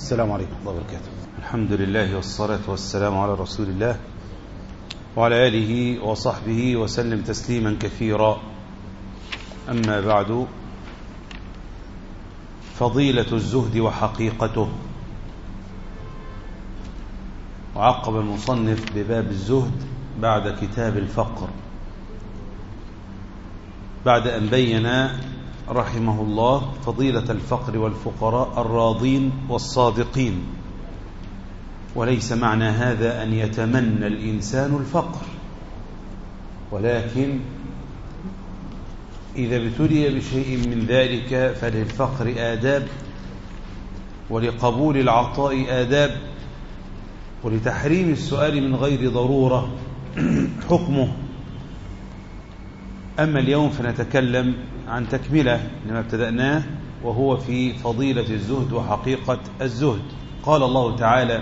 السلام عليكم ورحمة الله وبركاته الحمد لله والصلاة والسلام على رسول الله وعلى آله وصحبه وسلم تسليما كثيرا أما بعد فضيلة الزهد وحقيقته وعقب المصنف بباب الزهد بعد كتاب الفقر بعد أن بين رحمه الله فضيلة الفقر والفقراء الراضين والصادقين وليس معنى هذا أن يتمنى الإنسان الفقر ولكن إذا ابتلي بشيء من ذلك فللفقر آداب ولقبول العطاء آداب ولتحريم السؤال من غير ضرورة حكمه أما اليوم فنتكلم عن تكملة لما ابتدأناه وهو في فضيلة الزهد وحقيقة الزهد قال الله تعالى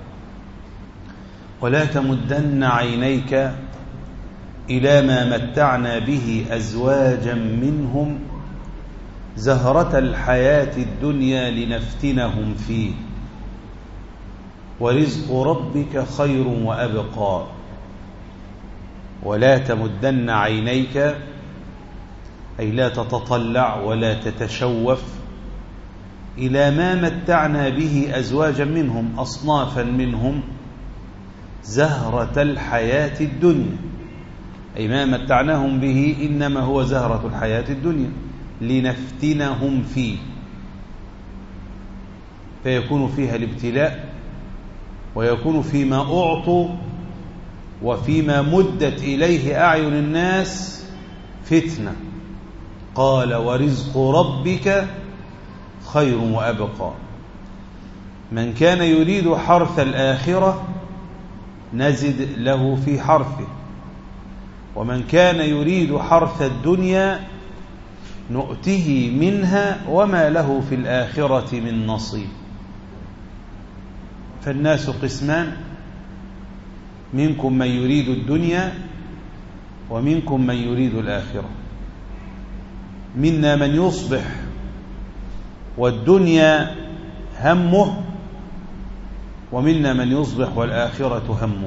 ولا تمدن عينيك إلى ما متعنا به أزواجا منهم زهرة الحياة الدنيا لنفتنهم فيه ورزق ربك خير وأبقى ولا تمدن عينيك أي لا تتطلع ولا تتشوف إلى ما متعنا به أزواجا منهم أصنافا منهم زهرة الحياة الدنيا أي ما متعناهم به إنما هو زهرة الحياة الدنيا لنفتنهم فيه فيكون فيها الابتلاء ويكون فيما أعطوا وفيما مدت إليه أعين الناس فتنة قال ورزق ربك خير وأبقى من كان يريد حرث الآخرة نزد له في حرثه ومن كان يريد حرث الدنيا نؤته منها وما له في الآخرة من نصيب فالناس قسمان منكم من يريد الدنيا ومنكم من يريد الآخرة منا من يصبح والدنيا همه ومنا من يصبح والآخرة همه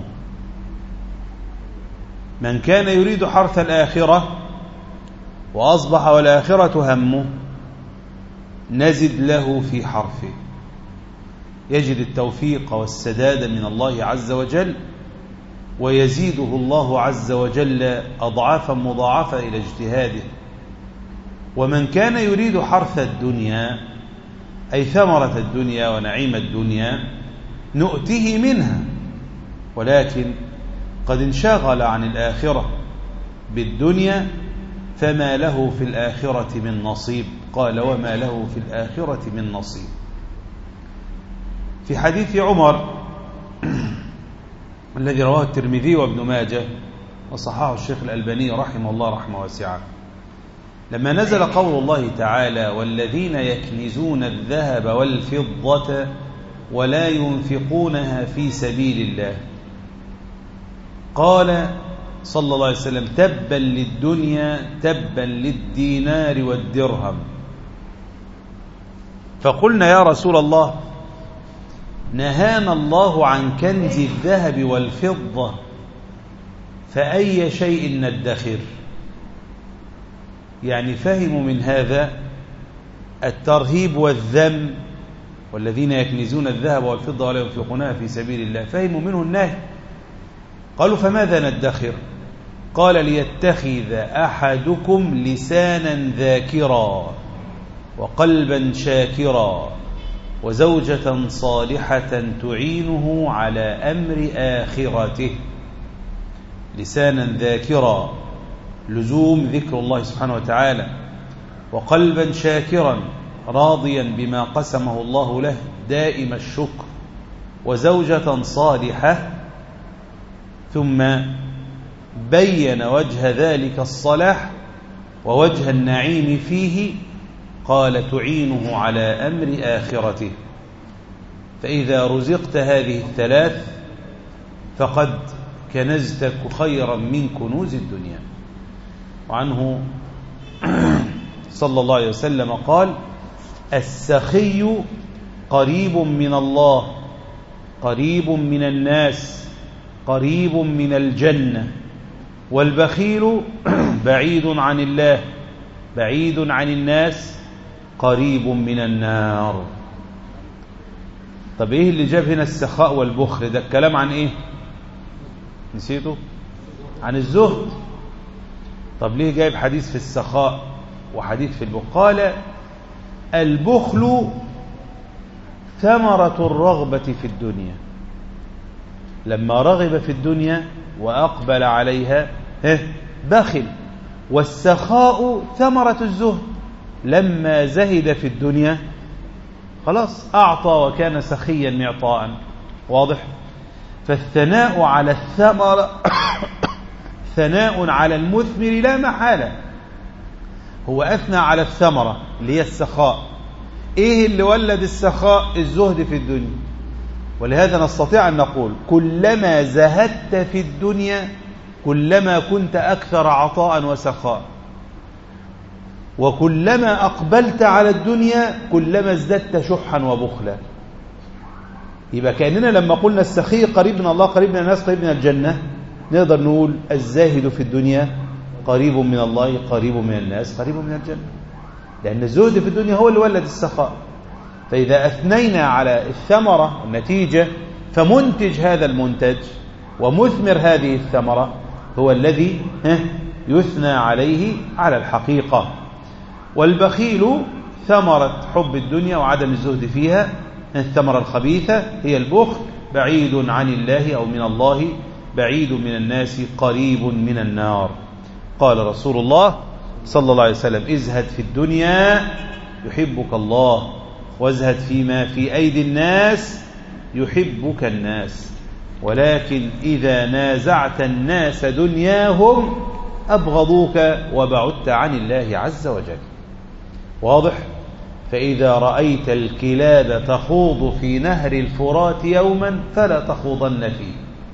من كان يريد حرث الآخرة وأصبح والآخرة همه نزد له في حرفه يجد التوفيق والسداد من الله عز وجل ويزيده الله عز وجل أضعافا مضاعفة إلى اجتهاده ومن كان يريد حرث الدنيا أي ثمرة الدنيا ونعيم الدنيا نؤته منها ولكن قد انشغل عن الآخرة بالدنيا فما له في الآخرة من نصيب قال وما له في الآخرة من نصيب في حديث عمر الذي رواه الترمذي وابن ماجه وصححه الشيخ الألباني رحمه الله رحمه واسعة لما نزل قول الله تعالى والذين يكنزون الذهب والفضة ولا ينفقونها في سبيل الله قال صلى الله عليه وسلم تبا للدنيا تبا للدينار والدرهم فقلنا يا رسول الله نهانا الله عن كنز الذهب والفضة فأي شيء ندخر يعني فهموا من هذا الترهيب والذم والذين يكنزون الذهب والفضة ولا ينفقونها في سبيل الله فهموا منه النهي قالوا فماذا ندخر قال ليتخذ أحدكم لسانا ذاكرا وقلبا شاكرا وزوجة صالحة تعينه على أمر آخرته لسانا ذاكرا لزوم ذكر الله سبحانه وتعالى وقلبا شاكرا راضيا بما قسمه الله له دائم الشكر وزوجة صالحة ثم بين وجه ذلك الصلاح ووجه النعيم فيه قال تعينه على أمر آخرته فإذا رزقت هذه الثلاث فقد كنزت خيرا من كنوز الدنيا وعنه صلى الله عليه وسلم قال السخي قريب من الله قريب من الناس قريب من الجنة والبخيل بعيد عن الله بعيد عن الناس قريب من النار طب ايه اللي جاب هنا السخاء والبخل ده الكلام عن ايه نسيته عن الزهد طب ليه جايب حديث في السخاء وحديث في البخل قال البخل ثمرة الرغبة في الدنيا لما رغب في الدنيا وأقبل عليها بخل والسخاء ثمرة الزهد لما زهد في الدنيا خلاص أعطى وكان سخيا معطاء واضح فالثناء على الثمر ثناء على المثمر لا محالة هو أثنى على الثمرة اللي هي السخاء إيه اللي ولد السخاء الزهد في الدنيا ولهذا نستطيع أن نقول كلما زهدت في الدنيا كلما كنت أكثر عطاء وسخاء وكلما أقبلت على الدنيا كلما ازددت شحا وبخلا يبقى كأننا لما قلنا السخي قريب من الله قريب من الناس قريب من الجنة نقدر نقول الزاهد في الدنيا قريب من الله قريب من الناس قريب من الجنة لأن الزهد في الدنيا هو اللي ولد السخاء فإذا أثنينا على الثمرة النتيجة فمنتج هذا المنتج ومثمر هذه الثمرة هو الذي يثنى عليه على الحقيقة والبخيل ثمرة حب الدنيا وعدم الزهد فيها الثمرة الخبيثة هي البخل بعيد عن الله أو من الله بعيد من الناس قريب من النار قال رسول الله صلى الله عليه وسلم ازهد في الدنيا يحبك الله وازهد فيما في أيدي الناس يحبك الناس ولكن إذا نازعت الناس دنياهم أبغضوك وبعدت عن الله عز وجل واضح فإذا رأيت الكلاب تخوض في نهر الفرات يوما فلا تخوضن فيه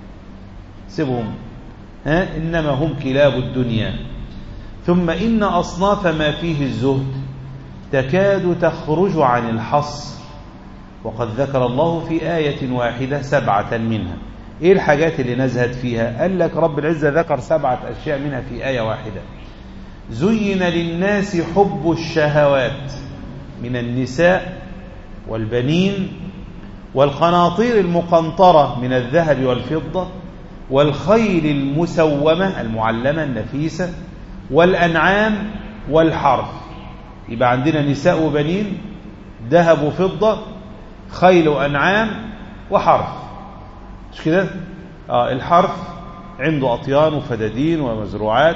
سبهم ها إنما هم كلاب الدنيا ثم إن أصناف ما فيه الزهد تكاد تخرج عن الحصر وقد ذكر الله في آية واحدة سبعة منها إيه الحاجات اللي نزهد فيها قال لك رب العزة ذكر سبعة أشياء منها في آية واحدة زين للناس حب الشهوات من النساء والبنين والقناطير المقنطرة من الذهب والفضة والخيل المسومة المعلمة النفيسة والأنعام والحرث يبقى عندنا نساء وبنين ذهب وفضة خيل وأنعام وحرث مش كده آه الحرث عنده أطيان وفدادين ومزروعات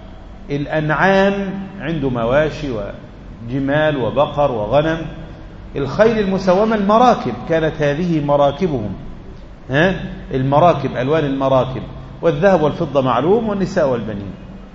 الأنعام عنده مواشي وجمال وبقر وغنم الخيل المسومة المراكب كانت هذه مراكبهم ها المراكب ألوان المراكب والذهب والفضة معلوم والنساء والبنين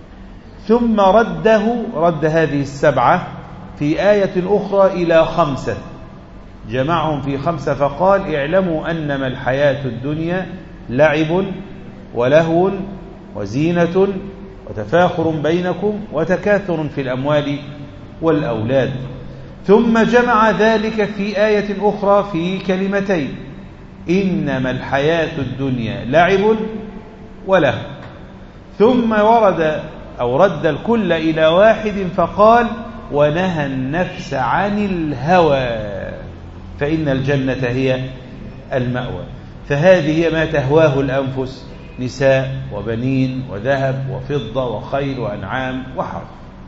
ثم رده رد هذه السبعة في آية أخرى إلى خمسة جمعهم في خمسة فقال اعلموا أنما الحياة الدنيا لعب ولهو وزينة وتفاخر بينكم وتكاثر في الأموال والأولاد ثم جمع ذلك في آية أخرى في كلمتين إنما الحياة الدنيا لعب وله ثم ورد أو رد الكل إلى واحد فقال ونهى النفس عن الهوى فإن الجنة هي المأوى فهذه هي ما تهواه الأنفس نساء وبنين وذهب وفضة وخيل وأنعام وحرث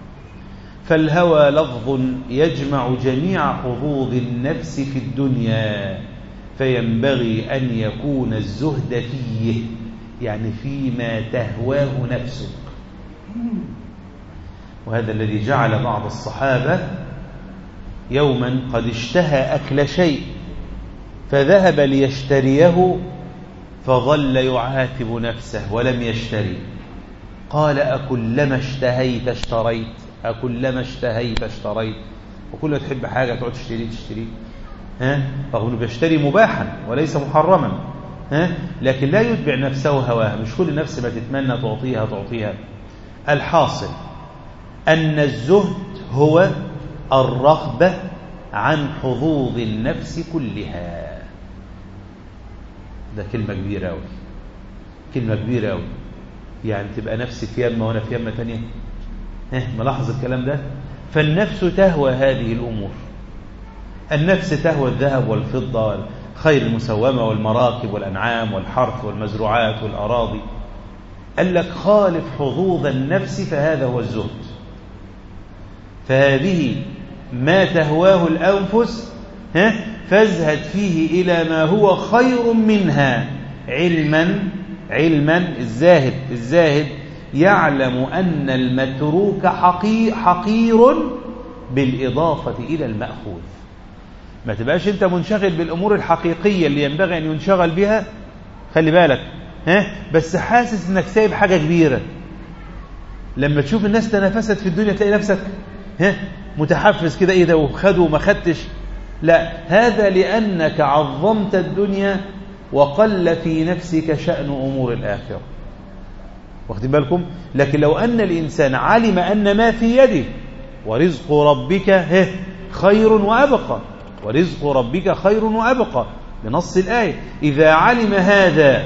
فالهوى لفظ يجمع جميع حظوظ النفس في الدنيا فينبغي أن يكون الزهد فيه يعني فيما تهواه نفسك وهذا الذي جعل بعض الصحابة يوما قد اشتهى أكل شيء فذهب ليشتريه فظل يعاتب نفسه ولم يشتري قال أكلما اشتهيت اشتريت أكلما اشتهيت اشتريت وكل ما تحب حاجة تقعد تشتري تشتري ها رغم انه بيشتري مباحا وليس محرما ها لكن لا يتبع نفسه هواها مش كل نفس ما تتمنى تعطيها تعطيها الحاصل أن الزهد هو الرغبة عن حظوظ النفس كلها ده كلمة كبيرة أوي كلمة كبيرة أوي يعني تبقى نفسي في يمة وأنا في يمة تانية ها ملاحظ الكلام ده فالنفس تهوى هذه الأمور النفس تهوى الذهب والفضة والخير المسومة والمراكب والأنعام والحرث والمزروعات والأراضي قال لك خالف حظوظ النفس فهذا هو الزهد فهذه ما تهواه الأنفس ها فازهد فيه إلى ما هو خير منها علما علما الزاهد الزاهد يعلم أن المتروك حقير, حقير بالإضافة إلى المأخوذ ما تبقاش أنت منشغل بالأمور الحقيقية اللي ينبغي أن ينشغل بها خلي بالك ها بس حاسس أنك سايب حاجة كبيرة لما تشوف الناس تنافست في الدنيا تلاقي نفسك ها متحفز كده ايه ده وخده وما خدتش لا هذا لأنك عظمت الدنيا وقل في نفسك شأن أمور الآخرة واخدين بالكم لكن لو أن الإنسان علم أن ما في يده ورزق ربك خير وأبقى ورزق ربك خير وأبقى بنص الآية إذا علم هذا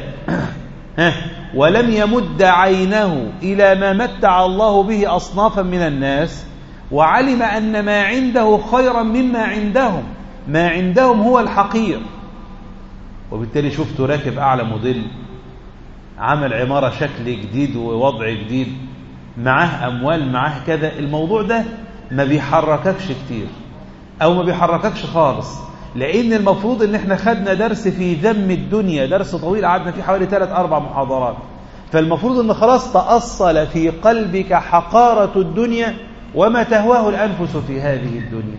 ولم يمد عينه إلى ما متع الله به أصنافا من الناس وعلم أن ما عنده خيرا مما عندهم ما عندهم هو الحقير وبالتالي شفته راكب أعلى موديل عمل عمارة شكل جديد ووضع جديد معاه أموال معاه كذا الموضوع ده ما بيحرككش كتير أو ما بيحرككش خالص لأن المفروض إن احنا خدنا درس في ذم الدنيا درس طويل قعدنا فيه حوالي ثلاث أربع محاضرات فالمفروض إن خلاص تأصل في قلبك حقارة الدنيا وما تهواه الأنفس في هذه الدنيا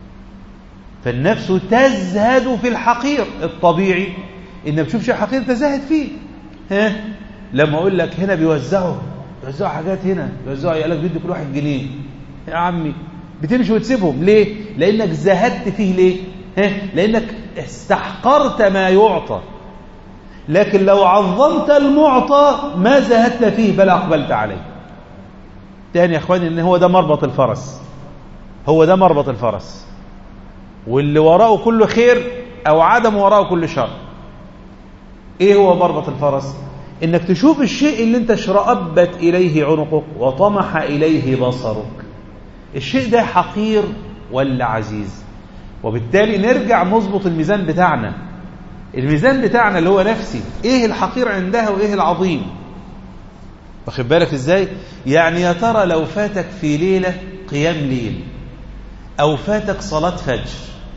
فالنفس تزهد في الحقير الطبيعي إن بتشوف شيء حقير تزهد فيه ها لما أقول لك هنا بيوزعوا بيوزعوا حاجات هنا بيوزعوا يقول لك بيدي كل واحد جنيه يا عمي بتمشي وتسيبهم ليه؟ لأنك زهدت فيه ليه؟ ها؟ لأنك استحقرت ما يعطى لكن لو عظمت المعطى ما زهدت فيه بل أقبلت عليه تاني يا اخواني ان هو ده مربط الفرس هو ده مربط الفرس واللي وراءه كله خير او عدم وراءه كل شر ايه هو مربط الفرس انك تشوف الشيء اللي انت اشرأبت اليه عنقك وطمح اليه بصرك الشيء ده حقير ولا عزيز وبالتالي نرجع نظبط الميزان بتاعنا الميزان بتاعنا اللي هو نفسي ايه الحقير عندها وايه العظيم واخد بالك ازاي يعني يا ترى لو فاتك في ليلة قيام ليل او فاتك صلاة فجر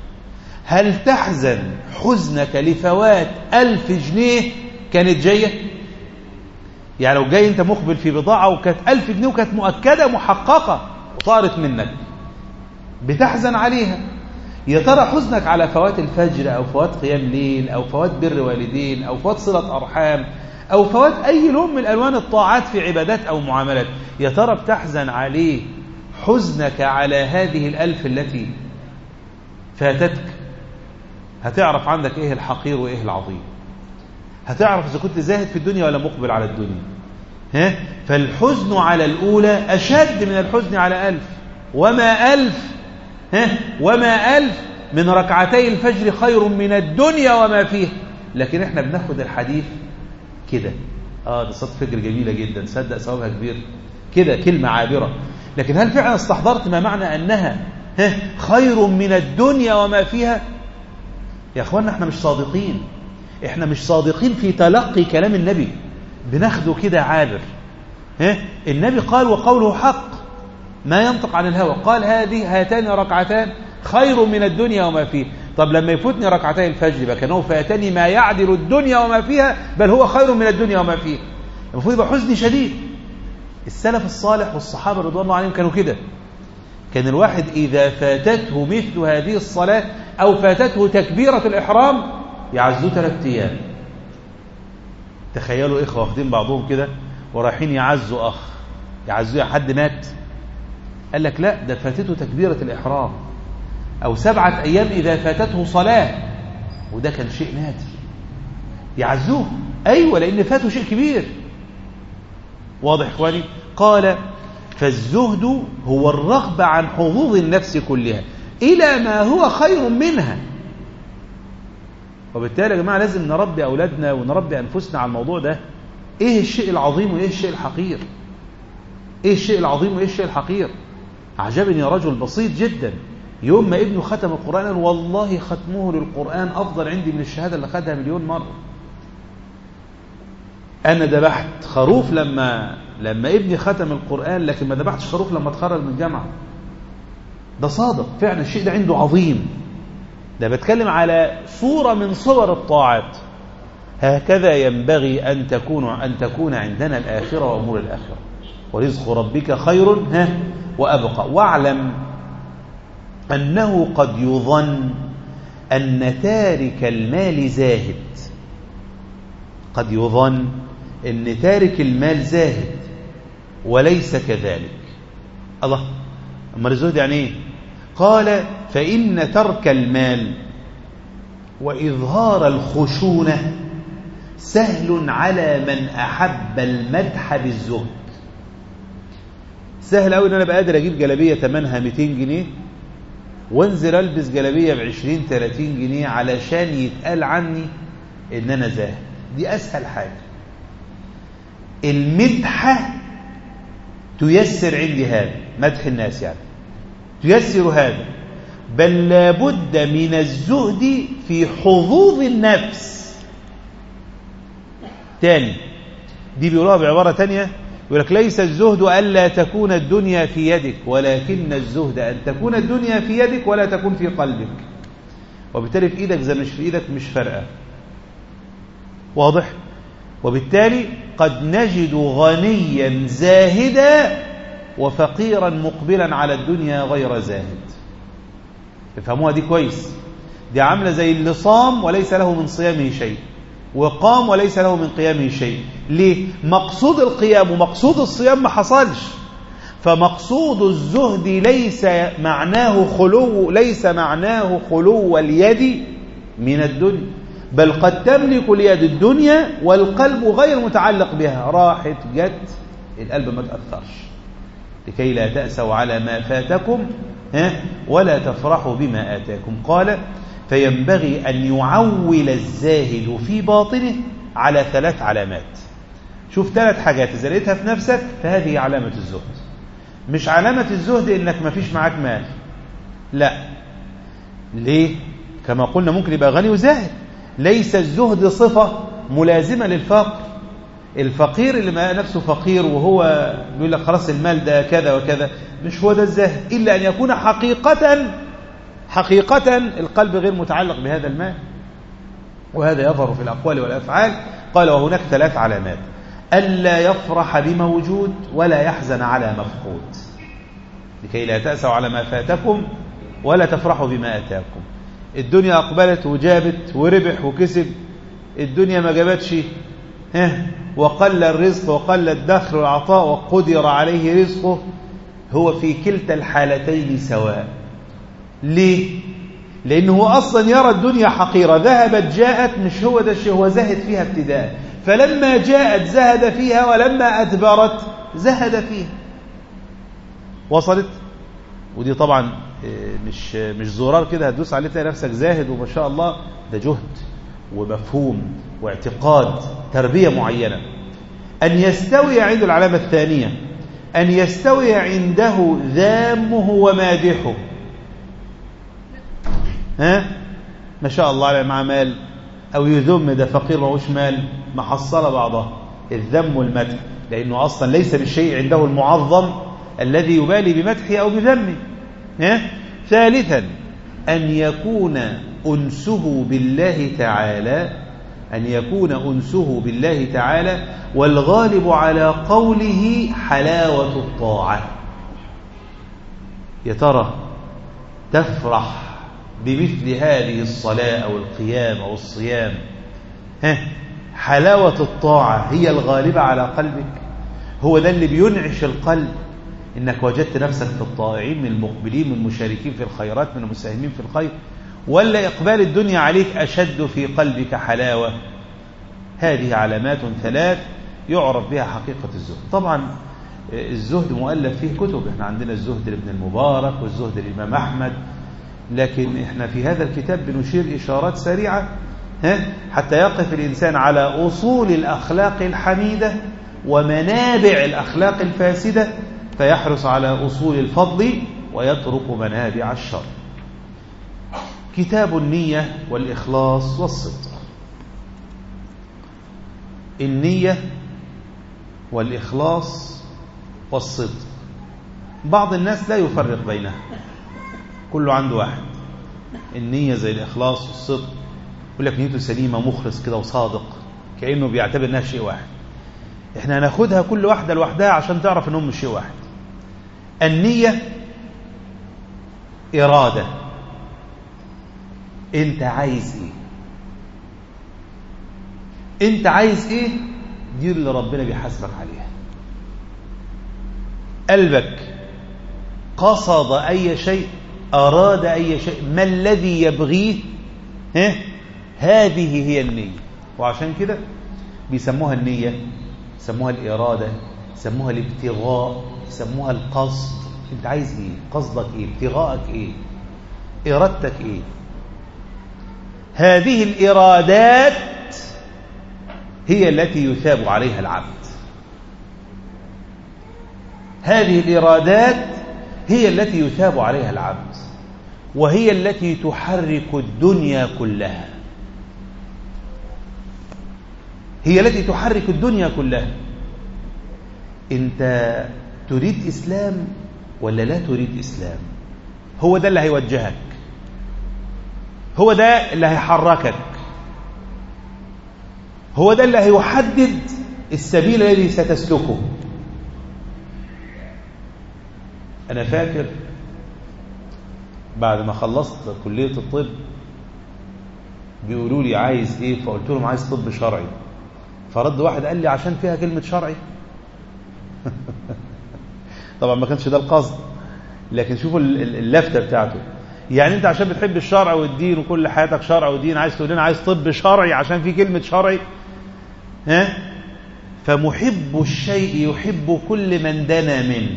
هل تحزن حزنك لفوات ألف جنيه كانت جاية يعني لو جاي انت مقبل في بضاعة وكانت ألف جنيه وكانت مؤكدة محققة وطارت منك بتحزن عليها يا ترى حزنك على فوات الفجر أو فوات قيام ليل أو فوات بر والدين أو فوات صلة أرحام أو فوات أي لون من ألوان الطاعات في عبادات أو معاملات يا ترى بتحزن عليه حزنك على هذه الألف التي فاتتك هتعرف عندك إيه الحقير وإيه العظيم هتعرف إذا كنت زاهد في الدنيا ولا مقبل على الدنيا ها؟ فالحزن على الأولى أشد من الحزن على ألف وما ألف ها؟ وما ألف من ركعتي الفجر خير من الدنيا وما فيها لكن احنا بناخد الحديث كده اه دي صوت فكر جميلة جدا صدق ثوابها كبير كده كلمة عابرة لكن هل فعلا استحضرت ما معنى أنها ها خير من الدنيا وما فيها يا أخوانا احنا مش صادقين احنا مش صادقين في تلقي كلام النبي بناخده كده عابر ها النبي قال وقوله حق ما ينطق عن الهوى قال هذه هاتان ركعتان خير من الدنيا وما فيها طب لما يفوتني ركعتي الفجر يبقى كانه فاتني ما يعدل الدنيا وما فيها بل هو خير من الدنيا وما فيها المفروض يبقى حزني شديد السلف الصالح والصحابه رضوان الله عليهم كانوا كده كان الواحد اذا فاتته مثل هذه الصلاه او فاتته تكبيره الاحرام يعزوه ثلاث ايام تخيلوا اخوه واخدين بعضهم كده ورايحين يعزوا اخ يعزوه حد مات قال لك لا ده فاتته تكبيره الاحرام أو سبعة أيام إذا فاتته صلاة وده كان شيء نادر يعزوه أيوة لأن فاته شيء كبير واضح إخواني قال فالزهد هو الرغبة عن حظوظ النفس كلها إلى ما هو خير منها وبالتالي يا جماعة لازم نربي أولادنا ونربي أنفسنا على الموضوع ده إيه الشيء العظيم وإيه الشيء الحقير إيه الشيء العظيم وإيه الشيء الحقير أعجبني رجل بسيط جدا يوم ما ابنه ختم القرآن والله ختمه للقرآن أفضل عندي من الشهادة اللي خدها مليون مرة أنا ذبحت خروف لما لما ابني ختم القرآن لكن ما ذبحتش خروف لما اتخرج من الجامعة ده صادق فعلا الشيء ده عنده عظيم ده بتكلم على صورة من صور الطاعات هكذا ينبغي أن تكون أن تكون عندنا الآخرة وأمور الآخرة ورزق ربك خير ها وأبقى واعلم أنه قد يظن أن تارك المال زاهد قد يظن أن تارك المال زاهد وليس كذلك الله أما الزهد يعني إيه قال فإن ترك المال وإظهار الخشونة سهل على من أحب المدح بالزهد سهل قوي ان انا بقادر اجيب جلابيه ثمنها 200 جنيه وانزل البس جلابيه ب 20 30 جنيه علشان يتقال عني ان انا زاهد دي اسهل حاجه المدحه تيسر عندي هذا مدح الناس يعني تيسر هذا بل لابد من الزهد في حظوظ النفس تاني دي بيقولوها بعبارة تانية يقول لك ليس الزهد ألا تكون الدنيا في يدك ولكن الزهد أن تكون الدنيا في يدك ولا تكون في قلبك وبالتالي في إيدك زي مش في إيدك مش فارقة واضح وبالتالي قد نجد غنيا زاهدا وفقيرا مقبلا على الدنيا غير زاهد افهموها دي كويس دي عاملة زي اللي صام وليس له من صيامه شيء وقام وليس له من قيامه شيء ليه مقصود القيام ومقصود الصيام ما حصلش فمقصود الزهد ليس معناه خلو ليس معناه خلو اليد من الدنيا بل قد تملك اليد الدنيا والقلب غير متعلق بها راحت جت القلب ما تأثرش لكي لا تأسوا على ما فاتكم ها ولا تفرحوا بما آتاكم قال فينبغي أن يعول الزاهد في باطنه على ثلاث علامات شوف ثلاث حاجات إذا لقيتها في نفسك فهذه علامة الزهد مش علامة الزهد إنك ما فيش معاك مال لا ليه كما قلنا ممكن يبقى غني وزاهد ليس الزهد صفة ملازمة للفقر الفقير اللي ما نفسه فقير وهو بيقول لك خلاص المال ده كذا وكذا مش هو ده الزاهد إلا أن يكون حقيقة حقيقة القلب غير متعلق بهذا المال وهذا يظهر في الأقوال والأفعال قال وهناك ثلاث علامات ألا يفرح بموجود ولا يحزن على مفقود لكي لا تأسوا على ما فاتكم ولا تفرحوا بما أتاكم الدنيا أقبلت وجابت وربح وكسب الدنيا ما جابتش ها وقل الرزق وقل الدخل والعطاء وقدر عليه رزقه هو في كلتا الحالتين سواء ليه لأنه هو أصلا يرى الدنيا حقيرة ذهبت جاءت مش هو ده الشيء هو زهد فيها ابتداء فلما جاءت زهد فيها ولما أدبرت زهد فيها وصلت ودي طبعا مش مش زرار كده هتدوس عليه تلاقي نفسك زاهد وما شاء الله ده جهد ومفهوم واعتقاد تربية معينة أن يستوي عنده العلامة الثانية أن يستوي عنده ذامه ومادحه ها ما شاء الله على مع مال أو يذم ده فقير معهوش مال محصلة بعضها الذم والمدح لأنه أصلا ليس بالشيء عنده المعظم الذي يبالي بمدحه أو بذمه ها ثالثا أن يكون أنسه بالله تعالى أن يكون أنسه بالله تعالى والغالب على قوله حلاوة الطاعة يا ترى تفرح بمثل هذه الصلاة أو القيام أو الصيام ها حلاوة الطاعة هي الغالبة على قلبك هو ده اللي بينعش القلب إنك وجدت نفسك في الطائعين من المقبلين من المشاركين في الخيرات من المساهمين في الخير ولا إقبال الدنيا عليك أشد في قلبك حلاوة هذه علامات ثلاث يعرف بها حقيقة الزهد طبعا الزهد مؤلف فيه كتب احنا عندنا الزهد لابن المبارك والزهد للإمام أحمد لكن احنا في هذا الكتاب بنشير إشارات سريعة ها حتى يقف الإنسان على أصول الأخلاق الحميدة ومنابع الأخلاق الفاسدة فيحرص على أصول الفضل ويترك منابع الشر كتاب النية والإخلاص والصدق النية والإخلاص والصدق بعض الناس لا يفرق بينها كله عنده واحد النية زي الإخلاص والصدق يقول لك نيته سليمة مخلص كده وصادق كأنه بيعتبر انها شيء واحد احنا هناخدها كل واحدة لوحدها عشان تعرف انهم مش شيء واحد النية إرادة انت عايز ايه انت عايز ايه دي اللي ربنا بيحاسبك عليها قلبك قصد اي شيء اراد اي شيء ما الذي يبغيه ها هذه هي النية وعشان كده بيسموها النية يسموها الإرادة يسموها الابتغاء يسموها القصد انت عايز ايه قصدك ايه ابتغاءك ايه ارادتك ايه هذه الإرادات هي التي يثاب عليها العبد هذه الإرادات هي التي يثاب عليها العبد وهي التي تحرك الدنيا كلها هي التي تحرك الدنيا كلها انت تريد اسلام ولا لا تريد اسلام هو ده اللي هيوجهك هو ده اللي هيحركك هو ده اللي هيحدد السبيل الذي ستسلكه انا فاكر بعد ما خلصت كلية الطب بيقولوا لي عايز ايه فقلت لهم عايز طب شرعي فرد واحد قال لي عشان فيها كلمة شرعي طبعا ما كانش ده القصد لكن شوفوا اللفتة بتاعته يعني انت عشان بتحب الشرع والدين وكل حياتك شرع ودين عايز تقول لنا عايز طب شرعي عشان في كلمة شرعي ها فمحب الشيء يحب كل من دنا منه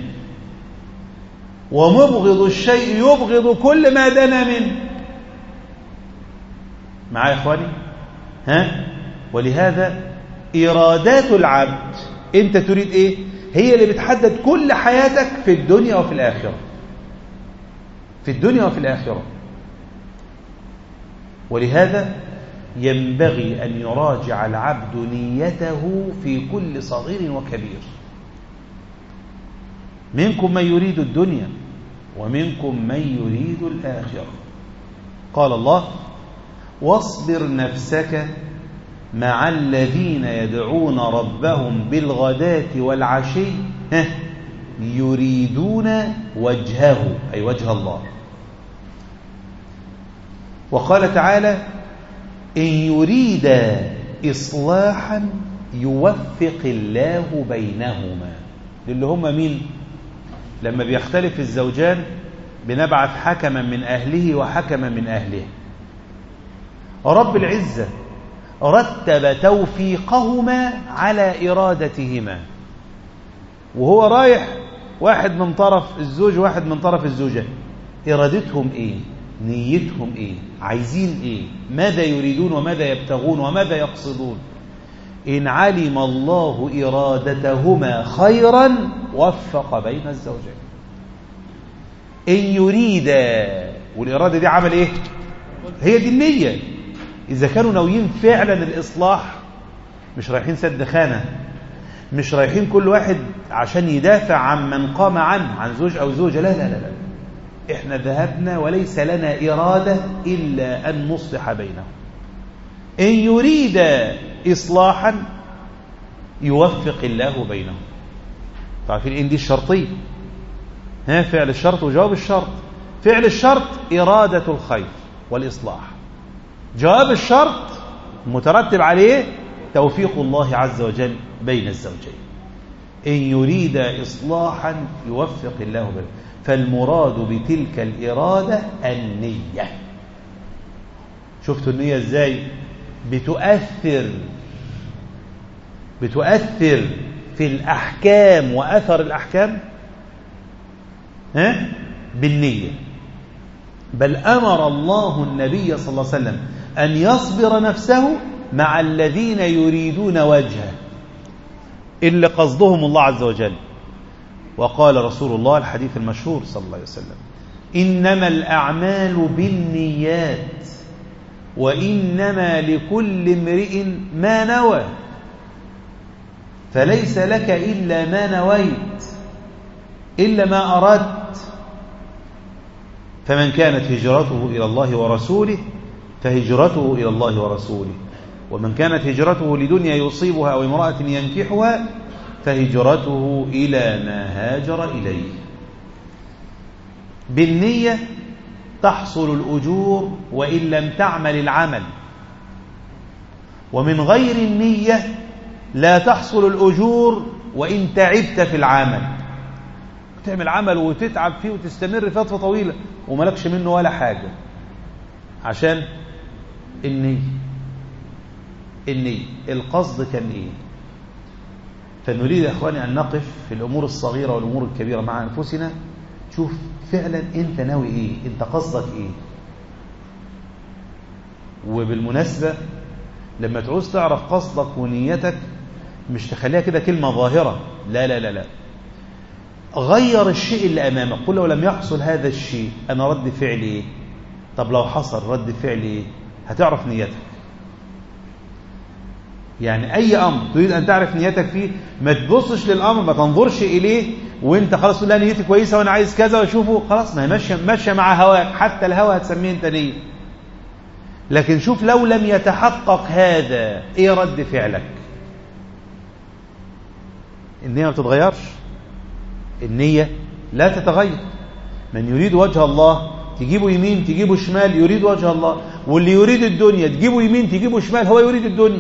ومبغض الشيء يبغض كل ما دنا منه معايا يا اخواني ها ولهذا إرادات العبد أنت تريد إيه هي اللي بتحدد كل حياتك في الدنيا وفي الآخرة في الدنيا وفي الآخرة ولهذا ينبغي أن يراجع العبد نيته في كل صغير وكبير منكم من يريد الدنيا ومنكم من يريد الآخرة قال الله واصبر نفسك مع الذين يدعون ربهم بالغداة والعشي يريدون وجهه أي وجه الله وقال تعالى إن يريد إصلاحا يوفق الله بينهما اللي هم مين لما بيختلف الزوجان بنبعث حكما من أهله وحكما من أهله رب العزة رتب توفيقهما على إرادتهما وهو رايح واحد من طرف الزوج واحد من طرف الزوجة إرادتهم إيه نيتهم إيه عايزين إيه ماذا يريدون وماذا يبتغون وماذا يقصدون إن علم الله إرادتهما خيرا وفق بين الزوجين إن يريد والإرادة دي عمل إيه هي دي النية إذا كانوا ناويين فعلا الإصلاح مش رايحين سد خانة مش رايحين كل واحد عشان يدافع عن من قام عنه عن زوج أو زوجة لا لا لا, لا. إحنا ذهبنا وليس لنا إرادة إلا أن نصلح بينهم إن يريد إصلاحا يوفق الله بينهم تعرفين إن دي الشرطية ها فعل الشرط وجواب الشرط فعل الشرط إرادة الخير والإصلاح جواب الشرط مترتب عليه توفيق الله عز وجل بين الزوجين إن يريد إصلاحا يوفق الله بينهم فالمراد بتلك الإرادة النية شفتوا النية ازاي بتؤثر بتؤثر في الأحكام وأثر الأحكام ها؟ بالنية بل أمر الله النبي صلى الله عليه وسلم أن يصبر نفسه مع الذين يريدون وجهه اللي قصدهم الله عز وجل وقال رسول الله الحديث المشهور صلى الله عليه وسلم إنما الأعمال بالنيات وإنما لكل امرئ ما نوى فليس لك إلا ما نويت إلا ما أردت فمن كانت هجرته إلى الله ورسوله فهجرته إلى الله ورسوله ومن كانت هجرته لدنيا يصيبها أو امرأة ينكحها فهجرته إلى ما هاجر إليه بالنية تحصل الأجور وإن لم تعمل العمل ومن غير النية لا تحصل الأجور وإن تعبت في العمل تعمل عمل وتتعب فيه وتستمر فترة طويلة وملكش منه ولا حاجة عشان النية النية القصد كان إيه فنريد يا أخواني أن نقف في الأمور الصغيرة والأمور الكبيرة مع أنفسنا شوف فعلا أنت ناوي إيه أنت قصدك إيه وبالمناسبة لما تعوز تعرف قصدك ونيتك مش تخليها كده كلمة ظاهرة لا لا لا لا غير الشيء اللي أمامك قل لو لم يحصل هذا الشيء أنا رد فعلي إيه طب لو حصل رد فعلي إيه هتعرف نيتك يعني أي أمر تريد أن تعرف نيتك فيه ما تبصش للأمر ما تنظرش إليه وانت خلاص تقول لا نيتي كويسة وأنا عايز كذا واشوفه خلاص ما هي ماشية ماشية مع هواك حتى الهوى هتسميه انت نية لكن شوف لو لم يتحقق هذا ايه رد فعلك النية ما بتتغيرش النية لا تتغير من يريد وجه الله تجيبه يمين تجيبه شمال يريد وجه الله واللي يريد الدنيا تجيبه يمين تجيبه شمال هو يريد الدنيا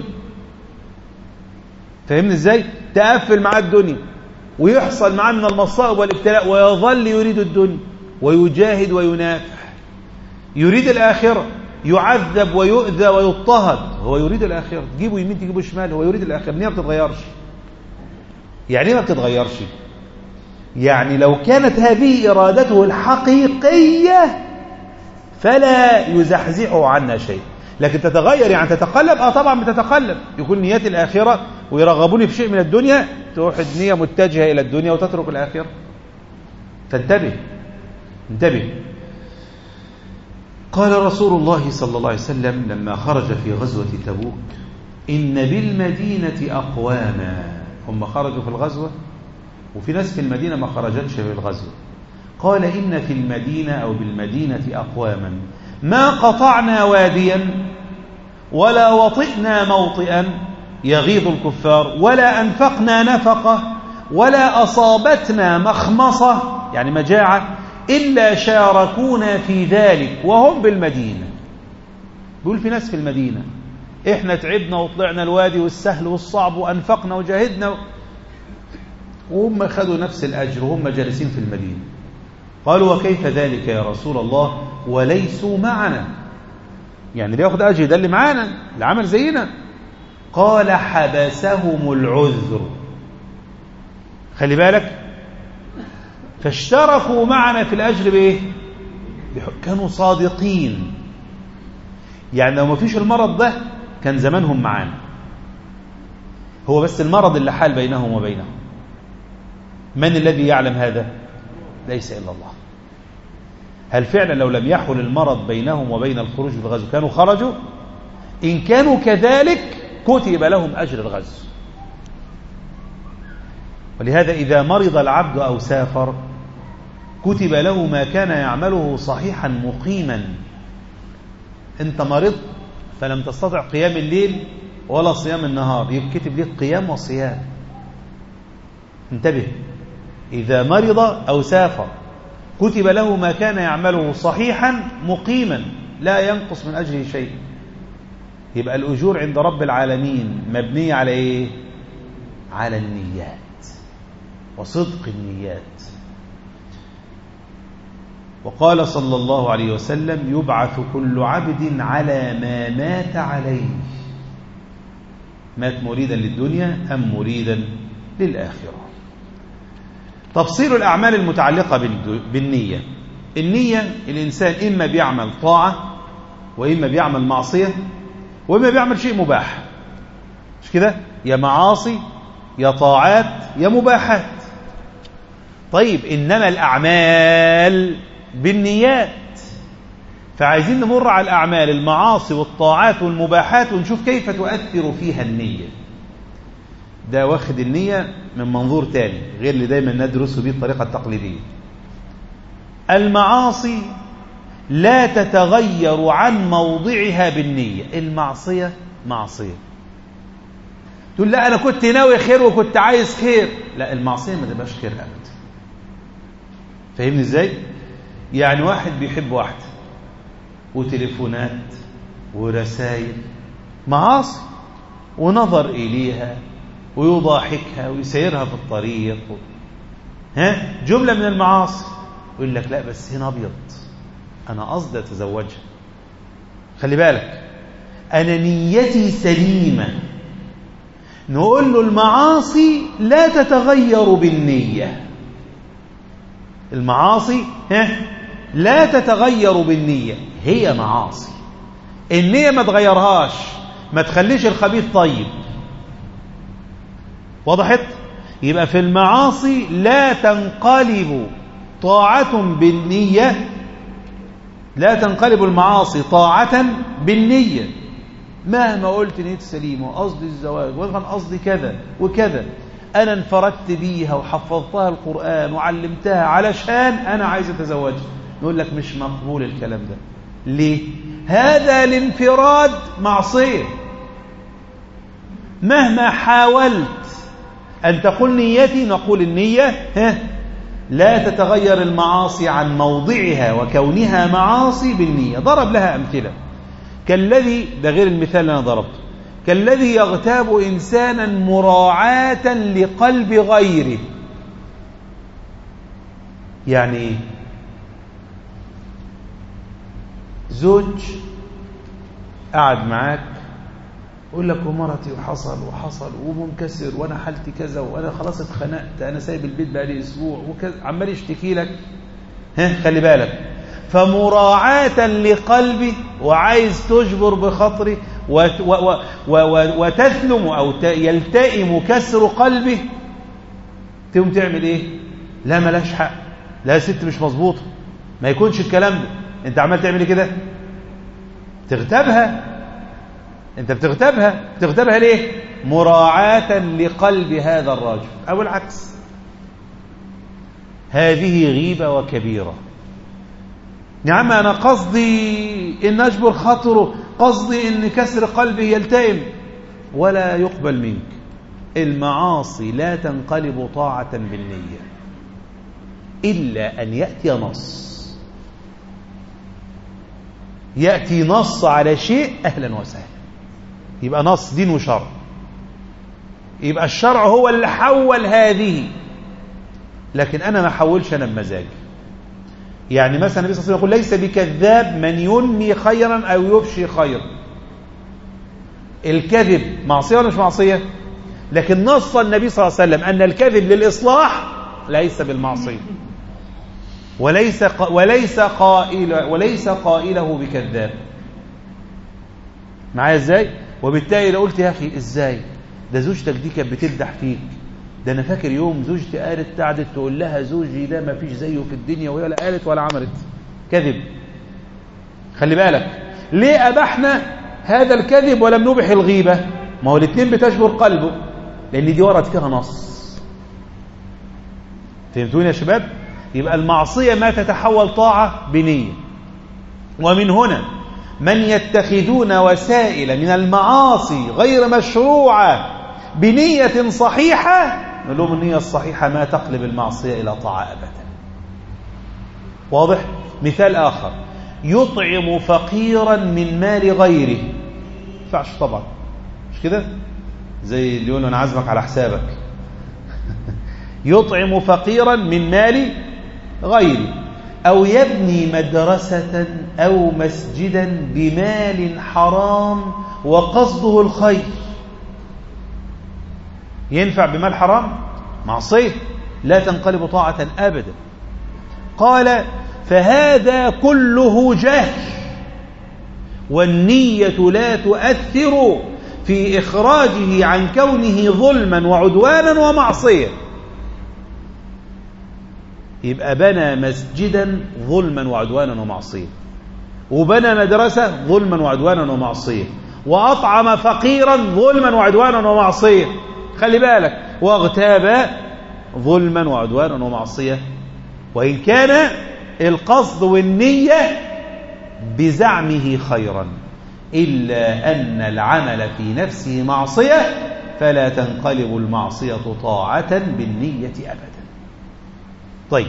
فاهمني ازاي تقفل معاه الدنيا ويحصل معاه من المصائب والابتلاء ويظل يريد الدنيا ويجاهد وينافح يريد الآخرة يعذب ويؤذى ويضطهد هو يريد الآخرة تجيبه يمين تجيبه شمال هو يريد الآخرة النية ما بتتغيرش يعني ما بتتغيرش يعني لو كانت هذه إرادته الحقيقية فلا يزحزحه عنا شيء لكن تتغير يعني تتقلب اه طبعا بتتقلب يكون نيات الآخرة ويرغبوني في شيء من الدنيا تروح النية متجهة إلى الدنيا وتترك الآخرة فانتبه انتبه قال رسول الله صلى الله عليه وسلم لما خرج في غزوة تبوك إن بالمدينة أقواما هم خرجوا في الغزوة وفي ناس في المدينة ما خرجتش في الغزوة قال إن في المدينة أو بالمدينة أقواما ما قطعنا واديا ولا وطئنا موطئا يغيظ الكفار ولا أنفقنا نفقة ولا أصابتنا مخمصة يعني مجاعة إلا شاركونا في ذلك وهم بالمدينة بيقول في ناس في المدينة إحنا تعبنا وطلعنا الوادي والسهل والصعب وأنفقنا وجاهدنا وهم خدوا نفس الأجر وهم جالسين في المدينة قالوا وكيف ذلك يا رسول الله وليسوا معنا يعني بياخد أجر ده اللي معانا اللي عمل زينا قال حبسهم العذر خلي بالك فاشتركوا معنا في الأجر بإيه كانوا صادقين يعني لو ما فيش المرض ده كان زمانهم معانا هو بس المرض اللي حال بينهم وبينهم من الذي يعلم هذا ليس إلا الله هل فعلا لو لم يحل المرض بينهم وبين الخروج في الغزو كانوا خرجوا إن كانوا كذلك كتب لهم أجر الغزو ولهذا إذا مرض العبد أو سافر كتب له ما كان يعمله صحيحا مقيما انت مرضت فلم تستطع قيام الليل ولا صيام النهار يكتب لك قيام وصيام انتبه إذا مرض أو سافر كتب له ما كان يعمله صحيحا مقيما لا ينقص من أجره شيء يبقى الأجور عند رب العالمين مبنية على إيه على النيات وصدق النيات وقال صلى الله عليه وسلم يبعث كل عبد على ما مات عليه مات مريدا للدنيا أم مريدا للآخرة تفصيل الأعمال المتعلقة بالنية النية الإنسان إما بيعمل طاعة وإما بيعمل معصية وإما بيعمل شيء مباح مش كده يا معاصي يا طاعات يا مباحات طيب إنما الأعمال بالنيات فعايزين نمر على الأعمال المعاصي والطاعات والمباحات ونشوف كيف تؤثر فيها النية ده واخد النية من منظور تاني غير اللي دايما ندرسه به الطريقة التقليدية المعاصي لا تتغير عن موضعها بالنية المعصية معصية تقول لا أنا كنت ناوي خير وكنت عايز خير لا المعصية ما تبقاش خير أبدا فاهمني ازاي يعني واحد بيحب واحدة وتليفونات ورسائل معاصي ونظر إليها ويضاحكها ويسيرها في الطريق ها جملة من المعاصي يقول لك لا بس هنا أبيض أنا قصدي أتزوجها خلي بالك أنا نيتي سليمة نقول له المعاصي لا تتغير بالنية المعاصي ها لا تتغير بالنية هي معاصي النية ما تغيرهاش ما تخليش الخبيث طيب وضحت يبقى في المعاصي لا تنقلب طاعة بالنية لا تنقلب المعاصي طاعة بالنية مهما قلت نيت سليمة وقصدي الزواج وكان قصدي كذا وكذا أنا انفردت بيها وحفظتها القرآن وعلمتها علشان أنا عايز أتزوجها نقول لك مش مقبول الكلام ده ليه؟ هذا الانفراد معصية مهما حاولت أن تقول نيتي نقول النية ها لا تتغير المعاصي عن موضعها وكونها معاصي بالنية ضرب لها أمثلة كالذي ده غير المثال اللي أنا ضربته كالذي يغتاب إنسانا مراعاة لقلب غيره يعني إيه؟ زوج قعد معاك يقول لك ومرتي وحصل وحصل ومنكسر وانا حالتي كذا وانا خلاص اتخنقت انا سايب البيت بقالي اسبوع وكذا عمال يشتكي لك ها خلي بالك فمراعاة لقلبي وعايز تجبر بخاطري وتثلم او يلتئم كسر قلبه تقوم تعمل ايه لا ملاش حق لا يا ست مش مظبوطه ما يكونش الكلام ده انت عمال تعمل كده تغتابها انت بتغتابها بتغتابها ليه مراعاة لقلب هذا الرجل او العكس هذه غيبة وكبيرة نعم أنا قصدي إن أجبر خاطره قصدي إن كسر قلبه يلتئم ولا يقبل منك المعاصي لا تنقلب طاعة بالنية إلا أن يأتي نص يأتي نص على شيء أهلا وسهلا يبقى نص دين وشرع يبقى الشرع هو اللي حول هذه لكن أنا ما حولش أنا بمزاجي يعني مثلا النبي صلى الله عليه وسلم يقول ليس بكذاب من ينمي خيرا أو يفشي خيرا الكذب معصية ولا مش معصية لكن نص النبي صلى الله عليه وسلم أن الكذب للإصلاح ليس بالمعصية وليس وليس قائل وليس قائله بكذاب معايا ازاي وبالتالي لو قلت يا اخي ازاي ده زوجتك دي كانت بتمدح فيك ده انا فاكر يوم زوجتي قالت قعدت تقول لها زوجي ده ما فيش زيه في الدنيا وهي لا قالت ولا عملت كذب خلي بالك ليه ابحنا هذا الكذب ولم نبح الغيبه ما هو الاثنين بتجبر قلبه لان دي ورد فيها نص فهمتوني يا شباب يبقى المعصيه ما تتحول طاعه بنيه ومن هنا من يتخذون وسائل من المعاصي غير مشروعه بنيه صحيحه نقول لهم النية الصحيحة ما تقلب المعصية إلى طاعة أبدا واضح مثال آخر يطعم فقيرا من مال غيره ينفعش طبعا مش كده زي اللي يقول أنا عازمك على حسابك يطعم فقيرا من مال غيره أو يبني مدرسة أو مسجدا بمال حرام وقصده الخير ينفع بمال حرام معصية لا تنقلب طاعة أبدا قال فهذا كله جهل والنية لا تؤثر في إخراجه عن كونه ظلما وعدوانا ومعصية يبقى بنى مسجدا ظلما وعدوانا ومعصية وبنى مدرسة ظلما وعدوانا ومعصية وأطعم فقيرا ظلما وعدوانا ومعصية خلي بالك واغتاب ظلما وعدوانا ومعصية وإن كان القصد والنية بزعمه خيرا إلا أن العمل في نفسه معصية فلا تنقلب المعصية طاعة بالنية أبدا طيب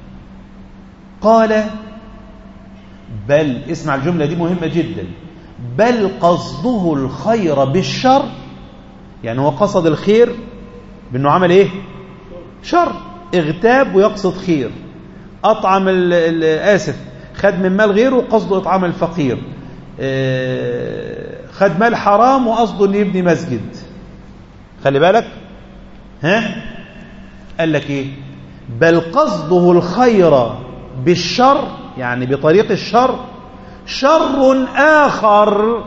قال بل اسمع الجملة دي مهمة جدا بل قصده الخير بالشر يعني هو قصد الخير بأنه عمل ايه شر اغتاب ويقصد خير أطعم آسف خد من مال غيره قصده إطعام الفقير خد مال حرام وقصده أن يبني مسجد خلي بالك ها قال لك ايه بل قصده الخير بالشر يعني بطريق الشر شر آخر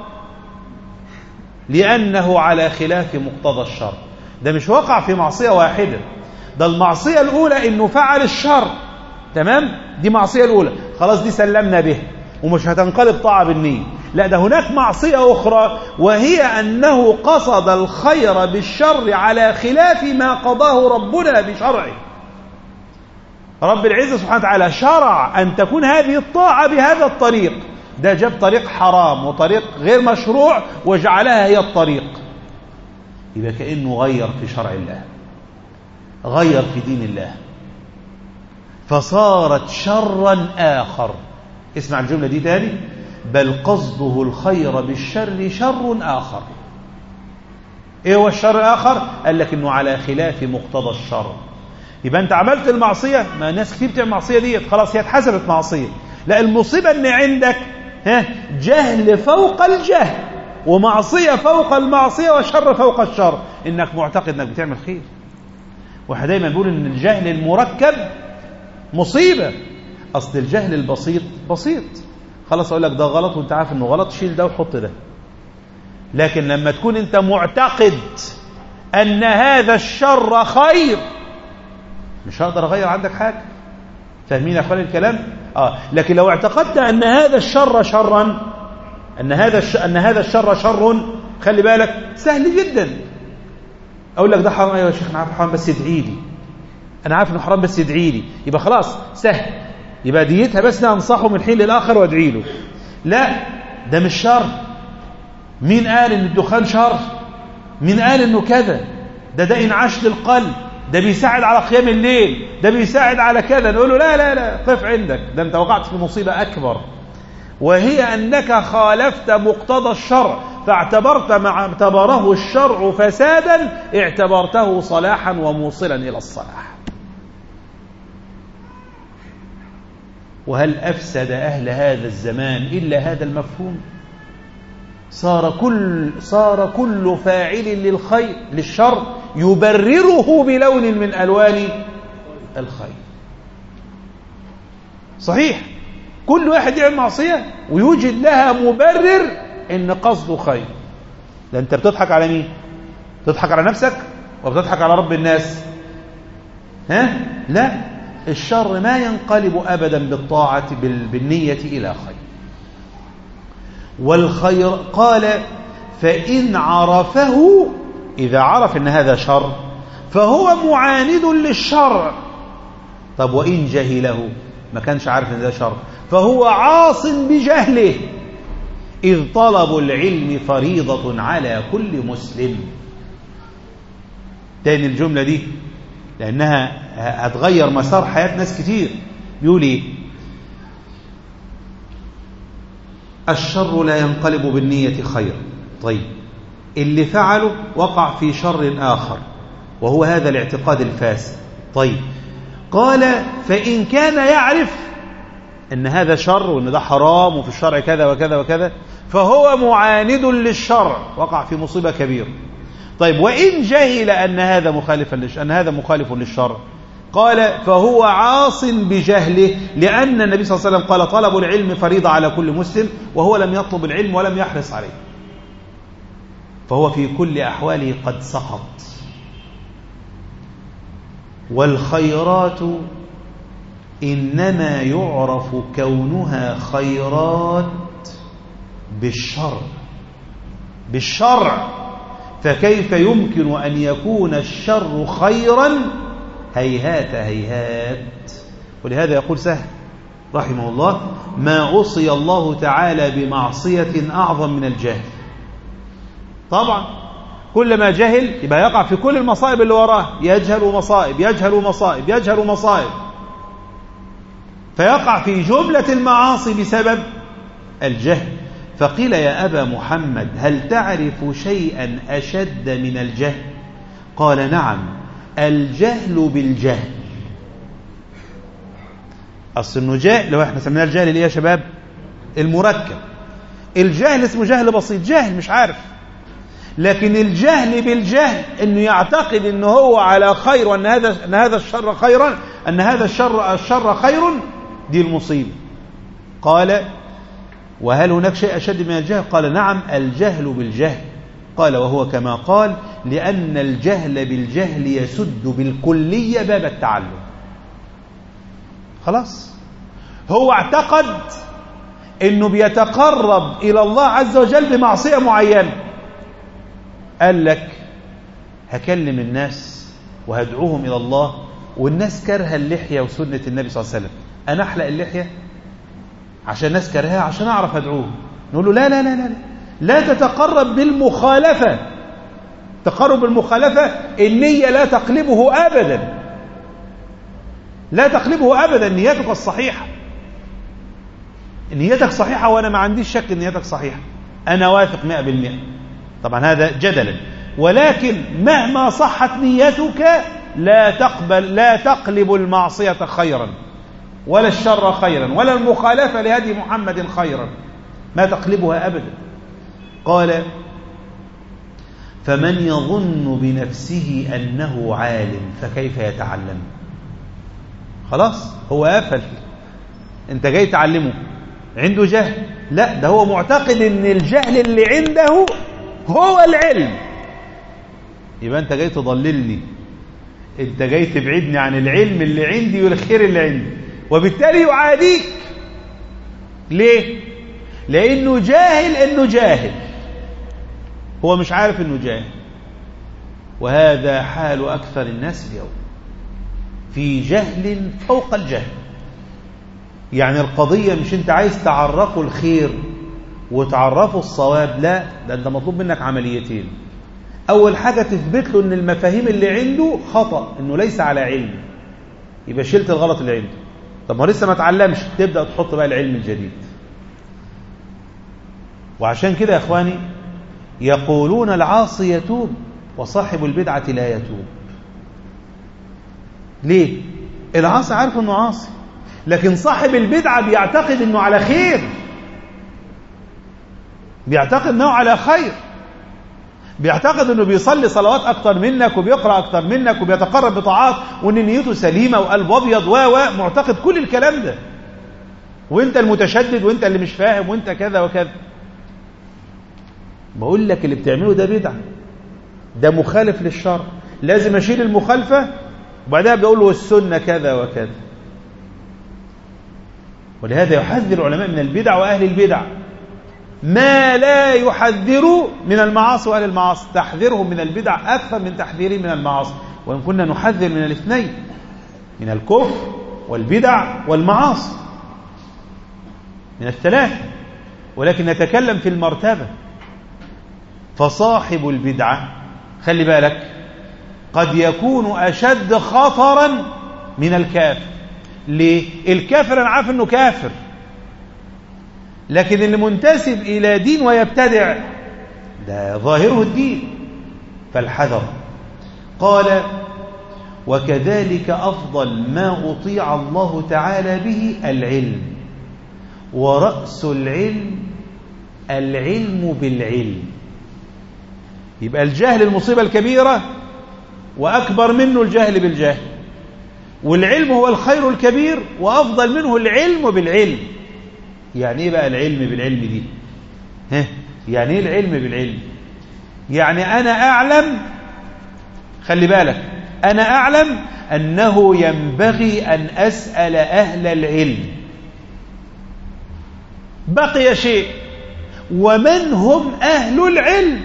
لأنه على خلاف مقتضى الشر ده مش وقع في معصية واحدة ده المعصية الأولى إنه فعل الشر تمام دي معصية الأولى خلاص دي سلمنا به ومش هتنقلب طاعة بالنية لا ده هناك معصية أخرى وهي أنه قصد الخير بالشر على خلاف ما قضاه ربنا بشرعه رب العزة سبحانه وتعالى شرع أن تكون هذه الطاعة بهذا الطريق ده جاب طريق حرام وطريق غير مشروع وجعلها هي الطريق يبقى كأنه غير في شرع الله غير في دين الله فصارت شرا آخر اسمع الجملة دي تاني بل قصده الخير بالشر شر آخر ايه هو الشر الآخر قال لك انه على خلاف مقتضى الشر يبقى انت عملت المعصية ما ناس كتير بتعمل المعصية ديت خلاص هي اتحسبت معصية لا المصيبة ان عندك ها جهل فوق الجهل ومعصية فوق المعصية وشر فوق الشر انك معتقد انك بتعمل خير واحنا دايما بنقول ان الجهل المركب مصيبة اصل الجهل البسيط بسيط خلاص اقول لك ده غلط وانت عارف انه غلط شيل ده وحط ده لكن لما تكون انت معتقد ان هذا الشر خير مش هقدر اغير عندك حاجه فاهمين يا اخواني الكلام اه لكن لو اعتقدت ان هذا الشر شرا ان هذا الش... ان هذا الشر شر خلي بالك سهل جدا اقول لك ده حرام ايوه يا شيخ انا عارف حرام بس ادعي لي انا عارف انه حرام بس ادعي لي يبقى خلاص سهل يبقى ديتها بس انصحه من حين للاخر وادعي له لا ده مش شر مين قال ان الدخان شر مين قال انه كذا ده ده انعاش للقلب ده بيساعد على قيام الليل ده بيساعد على كذا نقول له لا لا لا قف عندك ده انت وقعت في مصيبة أكبر وهي أنك خالفت مقتضى الشرع فاعتبرت ما اعتبره الشرع فسادا اعتبرته صلاحا وموصلا إلى الصلاح وهل أفسد أهل هذا الزمان إلا هذا المفهوم صار كل صار كل فاعل للخير للشر يبرره بلون من ألوان الخير صحيح كل واحد يعمل معصية ويوجد لها مبرر ان قصده خير ده انت بتضحك على مين تضحك على نفسك وبتضحك على رب الناس ها لا الشر ما ينقلب أبدا بالطاعة بالنية إلى خير والخير قال فإن عرفه إذا عرف أن هذا شر فهو معاند للشرع طب وإن جهله ما كانش عارف أن ده شر فهو عاص بجهله إذ طلب العلم فريضة على كل مسلم تاني الجملة دي لأنها هتغير مسار حياة ناس كتير بيقول إيه الشر لا ينقلب بالنية خير طيب اللي فعله وقع في شر آخر وهو هذا الاعتقاد الفاسد طيب قال فإن كان يعرف أن هذا شر وأن ده حرام وفي الشرع كذا وكذا وكذا فهو معاند للشرع وقع في مصيبة كبيرة طيب وإن جهل أن هذا مخالفا للش... أن هذا مخالف للشرع قال فهو عاص بجهله لأن النبي صلى الله عليه وسلم قال طلب العلم فريضة على كل مسلم وهو لم يطلب العلم ولم يحرص عليه فهو في كل أحواله قد سقط والخيرات إنما يعرف كونها خيرات بالشرع بالشرع فكيف يمكن أن يكون الشر خيرا هيهات هيهات ولهذا يقول سهل رحمه الله ما عصي الله تعالى بمعصية أعظم من الجهل طبعا كلما جهل يبقى يقع في كل المصائب اللي وراه يجهل مصائب يجهل مصائب يجهل مصائب فيقع في جملة المعاصي بسبب الجهل فقيل يا أبا محمد هل تعرف شيئا أشد من الجهل قال نعم الجهل بالجهل أصل إنه جهل لو احنا سميناه الجهل ليه يا شباب المركب الجهل اسمه جهل بسيط جهل مش عارف لكن الجهل بالجهل انه يعتقد انه هو على خير وان هذا ان هذا الشر خيرا ان هذا الشر الشر خير دي المصيبه قال وهل هناك شيء اشد من الجهل قال نعم الجهل بالجهل قال وهو كما قال لان الجهل بالجهل يسد بالكليه باب التعلم خلاص هو اعتقد انه بيتقرب الى الله عز وجل بمعصيه معينه قال لك هكلم الناس وهدعوهم إلى الله والناس كارهه اللحية وسنة النبي صلى الله عليه وسلم أنا أحلق اللحية عشان الناس كارهاها عشان أعرف أدعوهم نقول له لا لا لا لا لا تتقرب بالمخالفة تقرب بالمخالفة النية لا تقلبه أبدا لا تقلبه أبدا نيتك الصحيحة نيتك صحيحة وأنا ما عنديش شك نيتك صحيحة أنا واثق مئة بالمئة طبعا هذا جدلا ولكن مهما صحت نيتك لا تقبل لا تقلب المعصية خيرا ولا الشر خيرا ولا المخالفة لهدي محمد خيرا ما تقلبها أبدا قال فمن يظن بنفسه أنه عالم فكيف يتعلم خلاص هو قفل انت جاي تعلمه عنده جهل لا ده هو معتقد ان الجهل اللي عنده هو العلم يبقى انت جاي تضللني انت جاي تبعدني عن العلم اللي عندي والخير اللي عندي وبالتالي يعاديك ليه لانه جاهل انه جاهل هو مش عارف انه جاهل وهذا حال اكثر الناس اليوم في جهل فوق الجهل يعني القضية مش انت عايز تعرفه الخير وتعرفه الصواب لا ده انت مطلوب منك عمليتين اول حاجة تثبت له ان المفاهيم اللي عنده خطأ انه ليس على علم يبقى شلت الغلط اللي عنده طب ما لسه ما اتعلمش تبدأ تحط بقى العلم الجديد وعشان كده يا اخواني يقولون العاصي يتوب وصاحب البدعة لا يتوب ليه العاصي عارف انه عاصي لكن صاحب البدعة بيعتقد انه على خير بيعتقد انه على خير بيعتقد انه بيصلي صلوات اكتر منك وبيقرا اكتر منك وبيتقرب بطاعات وان نيته سليمه وقلب ابيض و معتقد كل الكلام ده وانت المتشدد وانت اللي مش فاهم وانت كذا وكذا بقول لك اللي بتعمله ده بدعه ده مخالف للشرع لازم اشيل المخالفه وبعدها بقول له السنه كذا وكذا ولهذا يحذر العلماء من البدع واهل البدع ما لا يحذر من المعاصي واهل المعاصي تحذيرهم من البدع اكثر من تحذيرهم من المعاصي وان كنا نحذر من الاثنين من الكفر والبدع والمعاصي من الثلاث ولكن نتكلم في المرتبه فصاحب البدعه خلي بالك قد يكون اشد خطرا من الكافر ليه الكافر انا عارف انه كافر لكن اللي منتسب الى دين ويبتدع ده ظاهره الدين فالحذر قال وكذلك افضل ما اطيع الله تعالى به العلم وراس العلم العلم بالعلم يبقى الجهل المصيبه الكبيره واكبر منه الجهل بالجهل والعلم هو الخير الكبير وأفضل منه العلم بالعلم يعني إيه بقى العلم بالعلم دي ها يعني إيه العلم بالعلم يعني أنا أعلم خلي بالك أنا أعلم أنه ينبغي أن أسأل أهل العلم بقي شيء ومن هم أهل العلم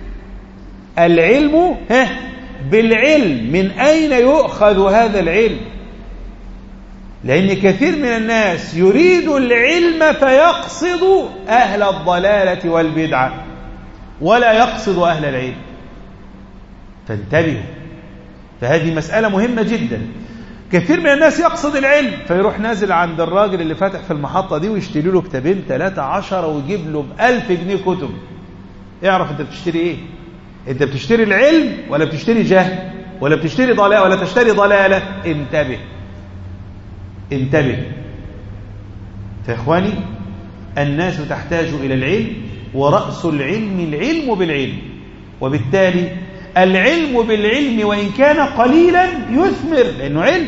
العلم ها بالعلم من أين يؤخذ هذا العلم لأن كثير من الناس يريد العلم فيقصد أهل الضلالة والبدعة ولا يقصد أهل العلم فانتبهوا فهذه مسألة مهمة جدا كثير من الناس يقصد العلم فيروح نازل عند الراجل اللي فاتح في المحطة دي ويشتري له كتابين ثلاثة عشرة ويجيب له بألف جنيه كتب اعرف انت بتشتري ايه انت بتشتري العلم ولا بتشتري جهل ولا بتشتري ضلالة ولا تشتري ضلالة انتبه انتبه يا اخواني الناس تحتاج الى العلم ورأس العلم العلم بالعلم وبالتالي العلم بالعلم وإن كان قليلا يثمر لأنه علم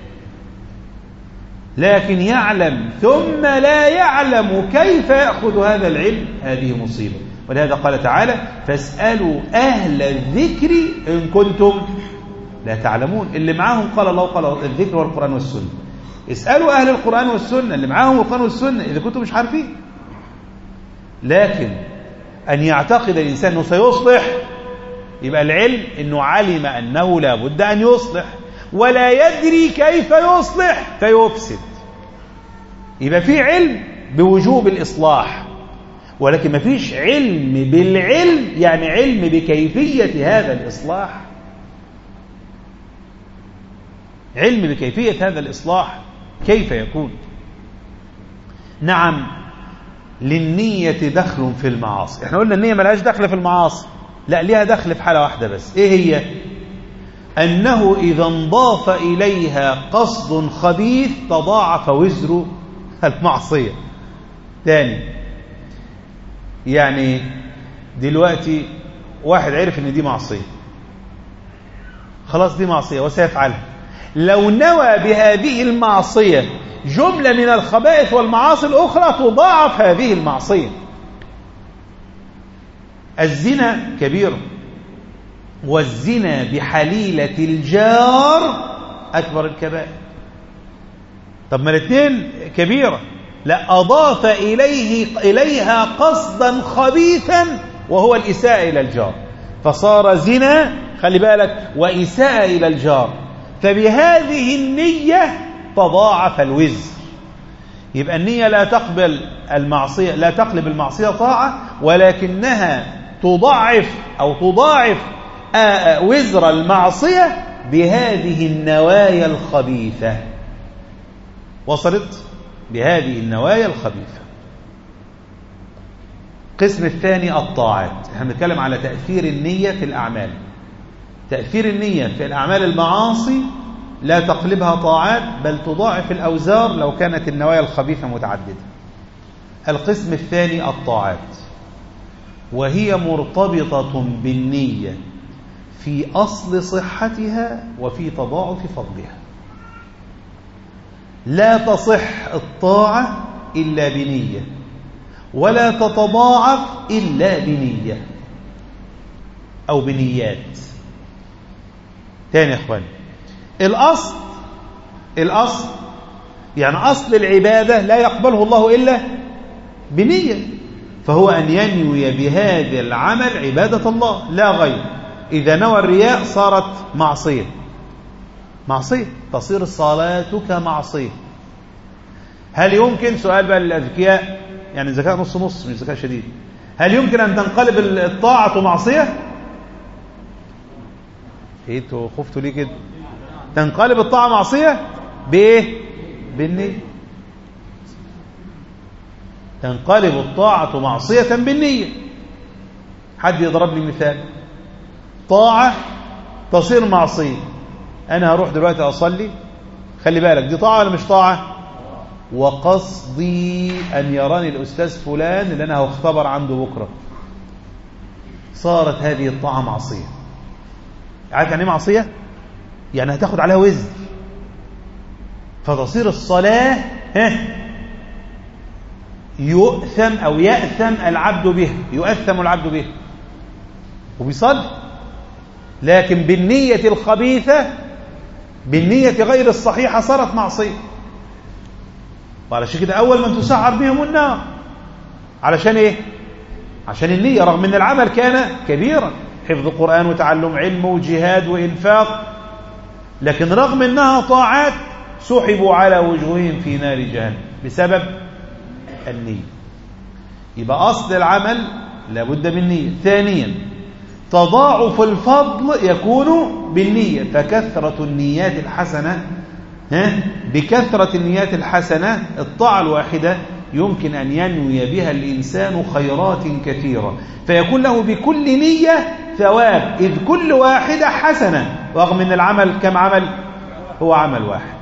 لكن يعلم ثم لا يعلم كيف يأخذ هذا العلم هذه مصيبة ولهذا قال تعالى فاسألوا أهل الذكر إن كنتم لا تعلمون اللي معاهم قال الله قال الذكر والقرآن والسنة اسألوا أهل القرآن والسنة اللي معاهم القرآن والسنة إذا كنتم مش عارفين لكن أن يعتقد الإنسان أنه سيصلح يبقى العلم أنه علم أنه لا بد أن يصلح ولا يدري كيف يصلح فيفسد يبقى في علم بوجوب الإصلاح ولكن ما فيش علم بالعلم يعني علم بكيفية هذا الإصلاح علم بكيفية هذا الإصلاح كيف يكون نعم للنية دخل في المعاصي احنا قلنا النية ملهاش دخل في المعاصي لا ليها دخل في حالة واحدة بس ايه هي أنه إذا انضاف إليها قصد خبيث تضاعف وزر المعصية تاني يعني دلوقتي واحد عرف ان دي معصية خلاص دي معصية وسيفعلها لو نوى بهذه المعصية جملة من الخبائث والمعاصي الأخرى تضاعف هذه المعصية الزنا كبير والزنا بحليلة الجار أكبر الكبائر طب ما الاثنين كبيرة لا أضاف إليه إليها قصدا خبيثا وهو الإساءة إلى الجار فصار زنا خلي بالك وإساءة إلى الجار فبهذه النية تضاعف الوزر يبقى النية لا تقبل المعصية لا تقلب المعصية طاعة ولكنها تضاعف أو تضاعف وزر المعصية بهذه النوايا الخبيثة وصلت بهذه النوايا الخبيثة القسم الثاني الطاعات احنا بنتكلم على تأثير النية في الأعمال تأثير النية في الأعمال المعاصي لا تقلبها طاعات بل تضاعف الأوزار لو كانت النوايا الخبيثة متعددة القسم الثاني الطاعات وهي مرتبطة بالنية في أصل صحتها وفي تضاعف فضلها لا تصح الطاعة إلا بنية ولا تتضاعف إلا بنية أو بنيات تاني يا إخواني الأصل الأصل يعني أصل العبادة لا يقبله الله إلا بنية فهو أن ينوي بهذا العمل عبادة الله لا غير إذا نوى الرياء صارت معصية معصية تصير الصلاة كمعصية هل يمكن سؤال بقى للأذكياء يعني ذكاء نص نص مش ذكاء شديد هل يمكن أن تنقلب الطاعة معصية ايه انتوا خفتوا ليه كده تنقلب الطاعة معصية بايه بالنية تنقلب الطاعة معصية بالنية حد يضرب لي مثال طاعة تصير معصية أنا هروح دلوقتي أصلي خلي بالك دي طاعة ولا مش طاعة وقصدي أن يراني الأستاذ فلان اللي أنا هختبر عنده بكرة صارت هذه الطاعة معصية عارف يعني ايه معصية؟ يعني هتاخد عليها وزر فتصير الصلاة ها يؤثم أو يأثم العبد به يؤثم العبد به وبيصلي لكن بالنية الخبيثة بالنية غير الصحيحة صارت معصية وعلشان كده أول من تسعر بهم النار علشان إيه؟ عشان النية رغم أن العمل كان كبيرا حفظ القرآن وتعلم علم وجهاد وإنفاق لكن رغم أنها طاعات سحبوا على وجوههم في نار جهنم بسبب النية يبقى أصل العمل لابد من نية ثانيا تضاعف الفضل يكون بالنية فكثرة النيات الحسنة ها بكثرة النيات الحسنة الطاعة الواحدة يمكن أن ينوي بها الإنسان خيرات كثيرة فيكون له بكل نية ثواب إذ كل واحدة حسنة رغم أن العمل كم عمل هو عمل واحد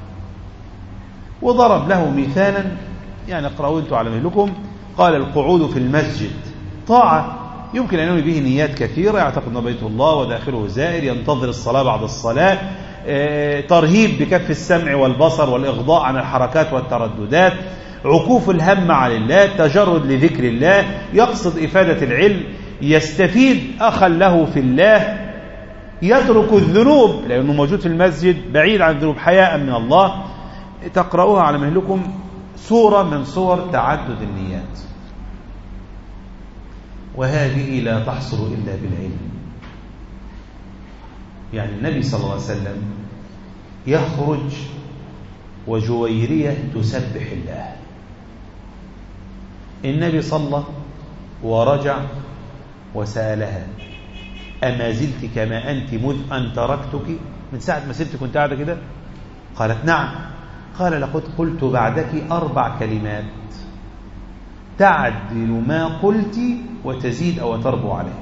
وضرب له مثالا يعني اقرأوا انتم على مهلكم قال القعود في المسجد طاعة يمكن أن ينوي به نيات كثيرة يعتقد أنه بيت الله وداخله زائر ينتظر الصلاة بعد الصلاة اه ترهيب بكف السمع والبصر والإغضاء عن الحركات والترددات عكوف الهم على الله تجرد لذكر الله يقصد إفادة العلم يستفيد أخا له في الله يترك الذنوب لأنه موجود في المسجد بعيد عن الذنوب حياء من الله تقرأوها على مهلكم صورة من صور تعدد النيات وهذه لا تحصل إلا بالعلم يعني النبي صلى الله عليه وسلم يخرج وجويرية تسبح الله النبي صلى ورجع وسألها أما زلت كما أنت مذ أن تركتك من ساعة ما سبت كنت قاعدة كده قالت نعم قال لقد قلت بعدك أربع كلمات تعدل ما قلت وتزيد أو تربو عليه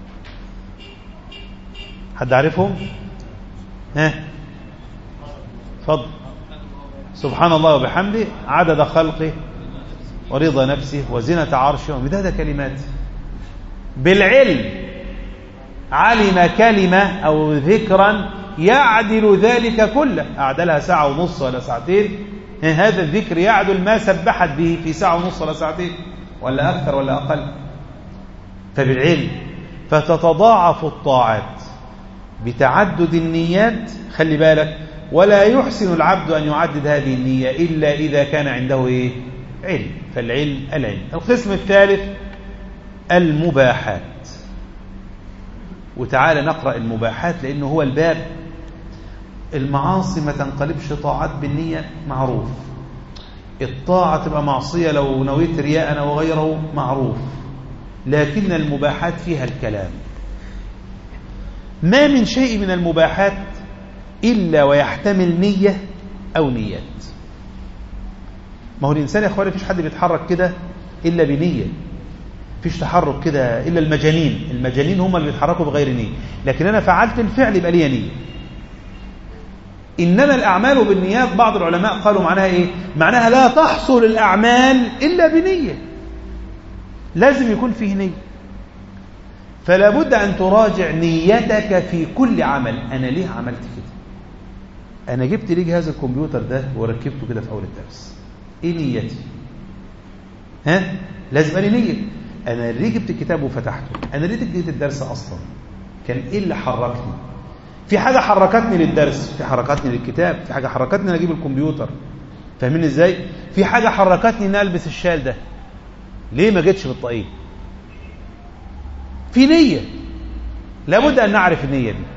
حد عارفهم ها فضل سبحان الله وبحمده عدد خلقه ورضا نفسه وزنة عرشه ومداد كلماته بالعلم علم كلمة أو ذكرا يعدل ذلك كله أعدلها ساعة ونص ولا ساعتين هذا الذكر يعدل ما سبحت به في ساعة ونص ولا ساعتين ولا أكثر ولا أقل فبالعلم فتتضاعف الطاعات بتعدد النيات خلي بالك ولا يحسن العبد أن يعدد هذه النية إلا إذا كان عنده إيه؟ علم فالعلم العلم القسم الثالث المباحات وتعالى نقرأ المباحات لأنه هو الباب المعاصي ما تنقلبش طاعات بالنية معروف الطاعة تبقى معصية لو نويت رياء أو غيره معروف لكن المباحات فيها الكلام ما من شيء من المباحات إلا ويحتمل نية أو نيات ما هو الإنسان يا أخواني فيش حد بيتحرك كده إلا بنية فيش تحرك كده إلا المجانين المجانين هم اللي بيتحركوا بغير نية لكن أنا فعلت الفعل يبقى لي نية إنما الأعمال بالنيات بعض العلماء قالوا معناها إيه معناها لا تحصل الأعمال إلا بنية لازم يكون فيه نية فلا بد أن تراجع نيتك في كل عمل أنا ليه عملت كده أنا جبت ليه جهاز الكمبيوتر ده وركبته كده في أول الدرس إيه نيتي ها لازم أنا نية أنا ليه جبت الكتاب وفتحته أنا ليه جبت الدرس أصلا كان إيه اللي حركني في حاجة حركتني للدرس في حركتني للكتاب في حاجة حركتني ان اجيب الكمبيوتر فاهمين ازاي في حاجة حركتني ان البس الشال ده ليه ما جيتش بالطاقية في نية لابد ان نعرف النية دي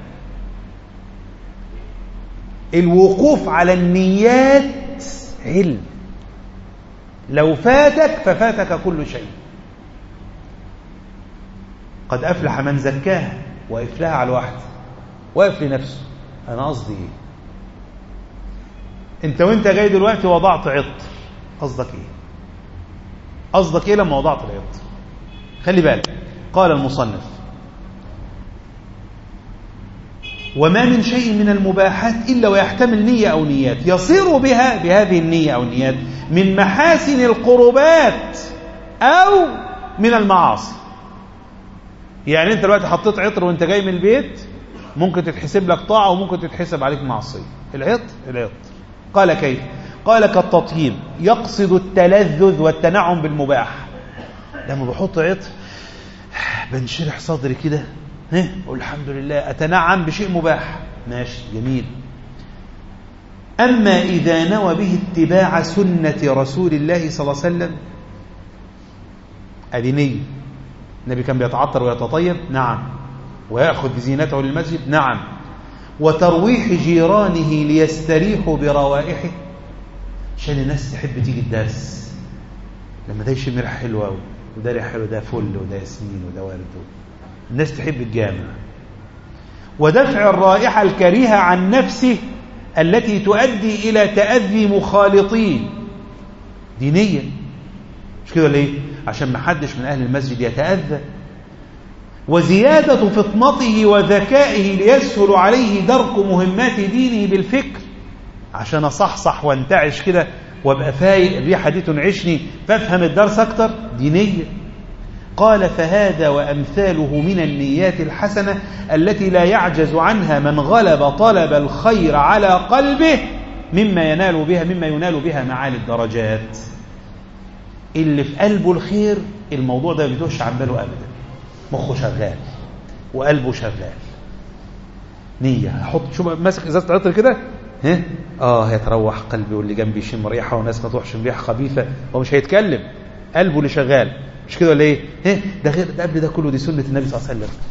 الوقوف على النيات علم لو فاتك ففاتك كل شيء قد أفلح من زكاها وإفلاها على الواحد واقف لنفسه انا قصدي ايه انت وانت جاي دلوقتي وضعت عطر قصدك ايه قصدك ايه لما وضعت العطر خلي بالك قال المصنف وما من شيء من المباحات إلا ويحتمل نية أو نيات يصير بها بهذه النية أو النيات من محاسن القربات أو من المعاصي يعني أنت دلوقتي حطيت عطر وأنت جاي من البيت ممكن تتحسب لك طاعة وممكن تتحسب عليك معصية العطر العطر قال كيف قال كالتطيب يقصد التلذذ والتنعم بالمباح لما بحط عطر بنشرح صدري كده ها اقول الحمد لله اتنعم بشيء مباح ماشي جميل اما اذا نوى به اتباع سنه رسول الله صلى الله عليه وسلم ادي نيه النبي كان بيتعطر ويتطيب نعم وياخذ زينته للمسجد نعم وترويح جيرانه ليستريحوا بروائحه عشان الناس تحب تيجي الدرس لما ده يشم ريحه حلوه قوي وده ريحه حلوه ده فل وده ياسمين وده ورد الناس تحب الجامع ودفع الرائحه الكريهه عن نفسه التي تؤدي الى تاذي مخالطين دينيا مش كده ليه عشان ما حدش من اهل المسجد يتاذى وزياده فطنته وذكائه ليسهل عليه درك مهمات دينه بالفكر عشان اصحصح وانتعش كده وابقى فايق الريحه دي تنعشني فافهم الدرس اكتر دينيه قال فهذا وامثاله من النيات الحسنه التي لا يعجز عنها من غلب طلب الخير على قلبه مما ينال بها مما ينال بها معالي الدرجات اللي في قلبه الخير الموضوع ده ما بيتوهش عن باله ابدا مخه شغال وقلبه شغال نية هحط شو ماسك ازازة عطر كده ها اه هيتروح قلبي واللي جنبي يشم ريحه وناس ما تروحش ريحه خبيثه هو مش هيتكلم قلبه اللي شغال مش كده ولا ايه ها ده غير ده قبل ده كله دي سنه النبي صلى الله عليه وسلم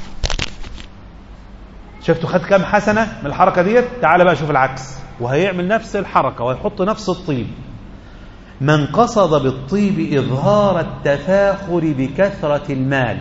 شفتوا خد كام حسنه من الحركه ديت تعال بقى شوف العكس وهيعمل نفس الحركه وهيحط نفس الطيب من قصد بالطيب اظهار التفاخر بكثره المال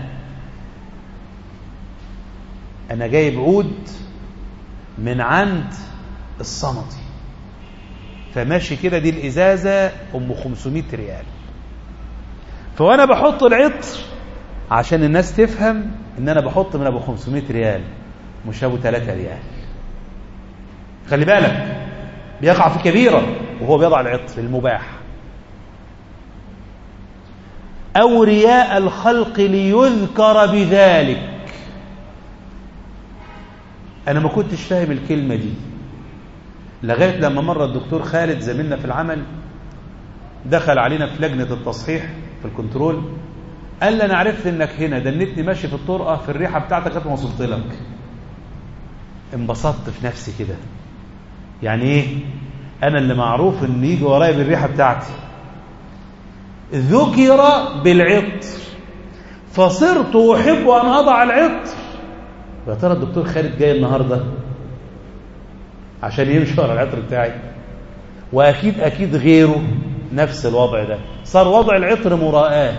انا جايب عود من عند الصمتي فماشي كده دي الازازه ام 500 ريال فوانا بحط العطر عشان الناس تفهم ان انا بحط من ابو 500 ريال مش ابو 3 ريال خلي بالك بيقع في كبيره وهو بيضع العطر المباح او رياء الخلق ليذكر بذلك انا ما كنتش فاهم الكلمه دي لغايه لما مره الدكتور خالد زميلنا في العمل دخل علينا في لجنه التصحيح في الكنترول قال لي انا عرفت انك هنا دنتني ماشي في الطرقه في الريحه بتاعتك لغايه ما وصلت لك انبسطت في نفسي كده يعني ايه انا اللي معروف ان يجي ورايا بالريحه بتاعتي ذكر بالعطر فصرت احب ان اضع العطر يا ترى الدكتور خالد جاي النهارده عشان يمشي ورا العطر بتاعي واكيد اكيد غيره نفس الوضع ده صار وضع العطر مراءة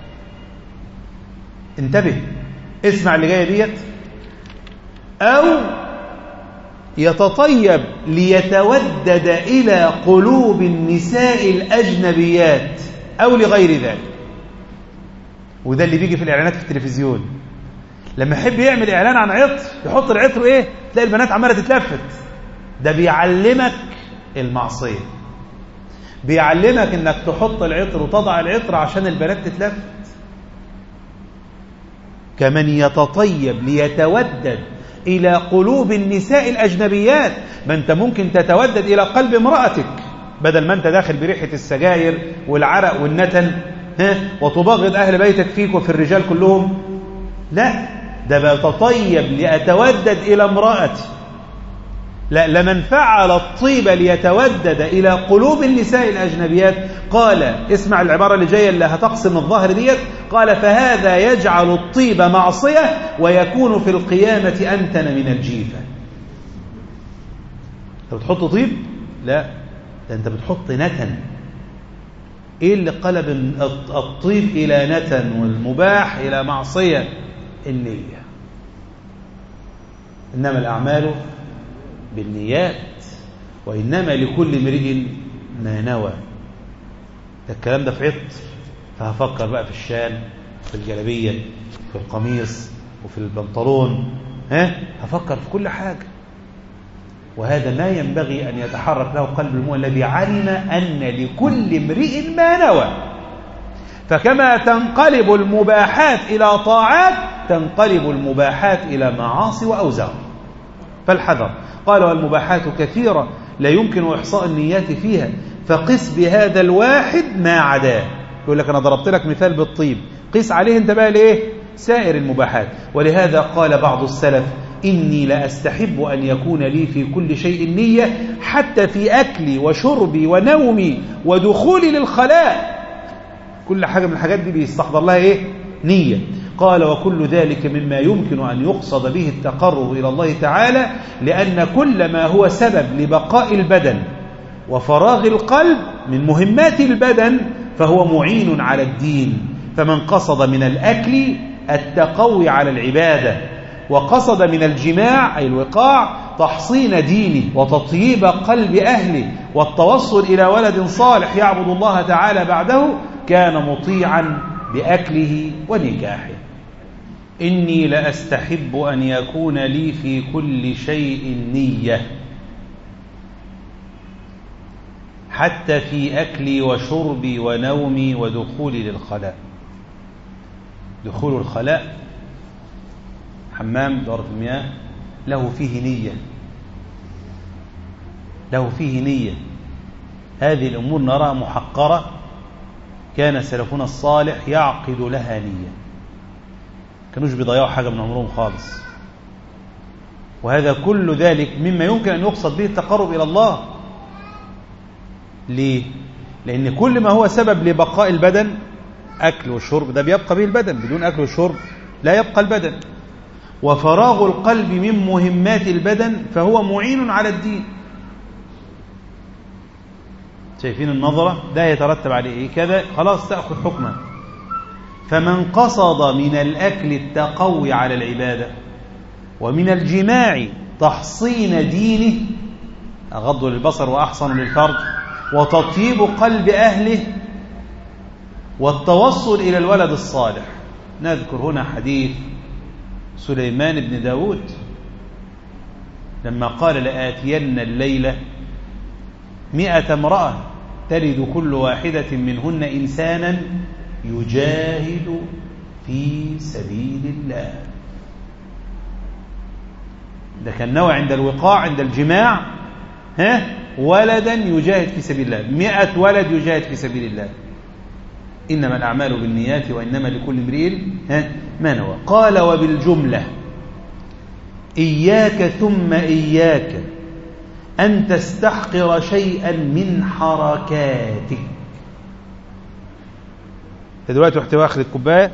انتبه اسمع اللي جايه ديت او يتطيب ليتودد الى قلوب النساء الاجنبيات او لغير ذلك وده اللي بيجي في الاعلانات في التلفزيون لما يحب يعمل اعلان عن عطر يحط العطر ايه تلاقي البنات عماله تتلفت ده بيعلمك المعصيه بيعلمك انك تحط العطر وتضع العطر عشان البنات تتلفت كمن يتطيب ليتودد الى قلوب النساء الاجنبيات ما انت ممكن تتودد الى قلب امراتك بدل ما انت داخل بريحه السجاير والعرق والنتن ها وتبغض اهل بيتك فيك وفي الرجال كلهم لا ده بتطيب لأتودد إلى امرأتي لا لمن فعل الطيب ليتودد إلى قلوب النساء الأجنبيات قال اسمع العبارة اللي جاية اللي هتقسم الظهر ديت قال فهذا يجعل الطيب معصية ويكون في القيامة أنتن من الجيفة أنت بتحط طيب لا ده أنت بتحط نتن إيه اللي قلب الطيب إلى نتن والمباح إلى معصية النية إنما الأعمال بالنيات وإنما لكل امرئ ما نوى ده الكلام ده في عطر فهفكر بقى في الشال في الجلبية في القميص وفي البنطلون ها هفكر في كل حاجة وهذا ما ينبغي أن يتحرك له قلب المؤمن الذي علم أن لكل امرئ ما نوى فكما تنقلب المباحات إلى طاعات تنقلب المباحات إلى معاصي وأوزار فالحذر قال والمباحات كثيرة لا يمكن إحصاء النيات فيها فقس بهذا الواحد ما عداه يقول لك أنا ضربت لك مثال بالطيب قيس عليه أنت بقى ليه سائر المباحات ولهذا قال بعض السلف إني لأستحب أن يكون لي في كل شيء نية حتى في أكلي وشربي ونومي ودخولي للخلاء كل حاجة من الحاجات دي بيستحضر لها إيه؟ نية قال وكل ذلك مما يمكن أن يقصد به التقرب إلى الله تعالى لأن كل ما هو سبب لبقاء البدن وفراغ القلب من مهمات البدن فهو معين على الدين فمن قصد من الأكل التقوي على العبادة وقصد من الجماع أي الوقاع تحصين دينه وتطييب قلب أهله والتوصل إلى ولد صالح يعبد الله تعالى بعده كان مطيعا بأكله ونكاحه إني لأستحب أن يكون لي في كل شيء نية حتى في أكلي وشربي ونومي ودخولي للخلاء دخول الخلاء حمام دورة المياه له فيه نية له فيه نية هذه الأمور نراها محقرة كان سلفنا الصالح يعقد لها نية كانوش بيضيعوا حاجة من عمرهم خالص وهذا كل ذلك مما يمكن أن يقصد به التقرب إلى الله ليه؟ لأن كل ما هو سبب لبقاء البدن أكل وشرب ده بيبقى به البدن بدون أكل وشرب لا يبقى البدن وفراغ القلب من مهمات البدن فهو معين على الدين شايفين النظرة ده يترتب عليه إيه كذا خلاص تأخذ حكما فمن قصد من الأكل التقوي على العبادة ومن الجماع تحصين دينه أغض للبصر وأحصن للفرج وتطيب قلب أهله والتوصل إلى الولد الصالح نذكر هنا حديث سليمان بن داود لما قال لآتين الليلة مئة امرأة تلد كل واحدة منهن إنسانا يجاهد في سبيل الله ده كان نوع عند الوقاع عند الجماع ها ولدا يجاهد في سبيل الله مئة ولد يجاهد في سبيل الله إنما الأعمال بالنيات وإنما لكل امرئ ما نوى قال وبالجملة إياك ثم إياك أن تستحقر شيئا من حركاتك انت دلوقتي رحت واخد الكوبايه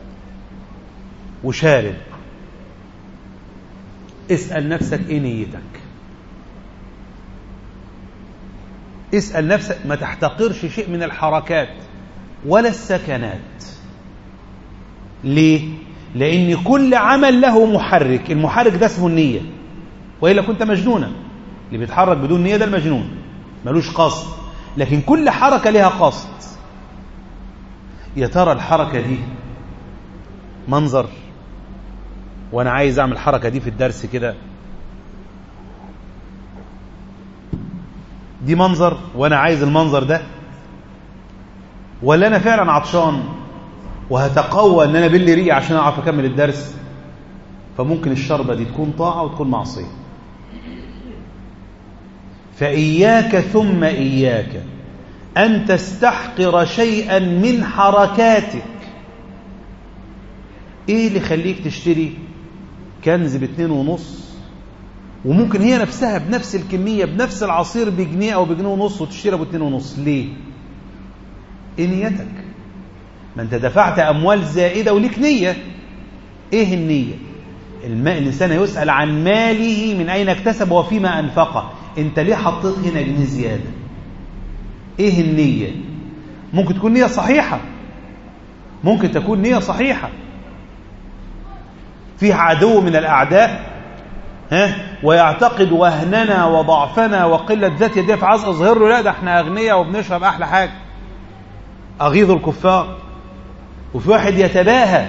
وشارب اسال نفسك ايه نيتك اسال نفسك ما تحتقرش شيء من الحركات ولا السكنات ليه لان كل عمل له محرك المحرك ده اسمه النيه والا كنت مجنونا اللي بيتحرك بدون نيه ده المجنون ملوش قصد لكن كل حركه لها قصد يا ترى الحركه دي منظر وانا عايز اعمل الحركه دي في الدرس كده دي منظر وانا عايز المنظر ده ولا انا فعلا عطشان وهتقوى ان انا بلي ريقي عشان اعرف اكمل الدرس فممكن الشربه دي تكون طاعه وتكون معصيه فاياك ثم اياك ان تستحقر شيئا من حركاتك ايه اللي يخليك تشتري كنز باتنين ونص وممكن هي نفسها بنفس الكمية بنفس العصير بجنيه أو بجنيه ونص وتشتريها باتنين ونص ليه؟ إيه نيتك؟ ما أنت دفعت أموال زائدة وليك نية إيه النية؟ الماء الإنسان يسأل عن ماله من أين اكتسب وفيما أنفقه أنت ليه حطيت هنا جنيه زيادة؟ إيه النية؟ ممكن تكون نية صحيحة ممكن تكون نية صحيحة فيه عدو من الأعداء ها ويعتقد وهننا وضعفنا وقلة ذات يديه فعايز أظهر له لا ده احنا أغنياء وبنشرب أحلى حاجة أغيظ الكفار وفي واحد يتباهى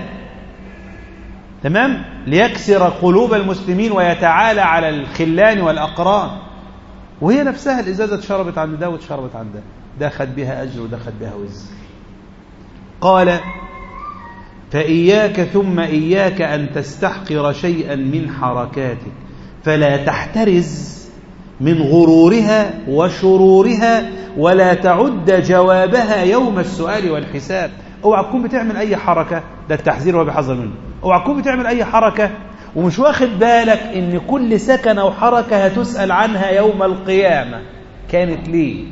تمام ليكسر قلوب المسلمين ويتعالى على الخلان والأقران وهي نفسها الإزازة اتشربت عند ده واتشربت عند ده ده خد بها أجر وده خد بها وزر قال فإياك ثم إياك أن تستحقر شيئا من حركاتك فلا تحترز من غرورها وشرورها ولا تعد جوابها يوم السؤال والحساب اوعى تكون بتعمل اي حركه ده التحذير هو بيحذر منه اوعى تكون بتعمل اي حركه ومش واخد بالك ان كل سكنه وحركه هتسال عنها يوم القيامه كانت ليه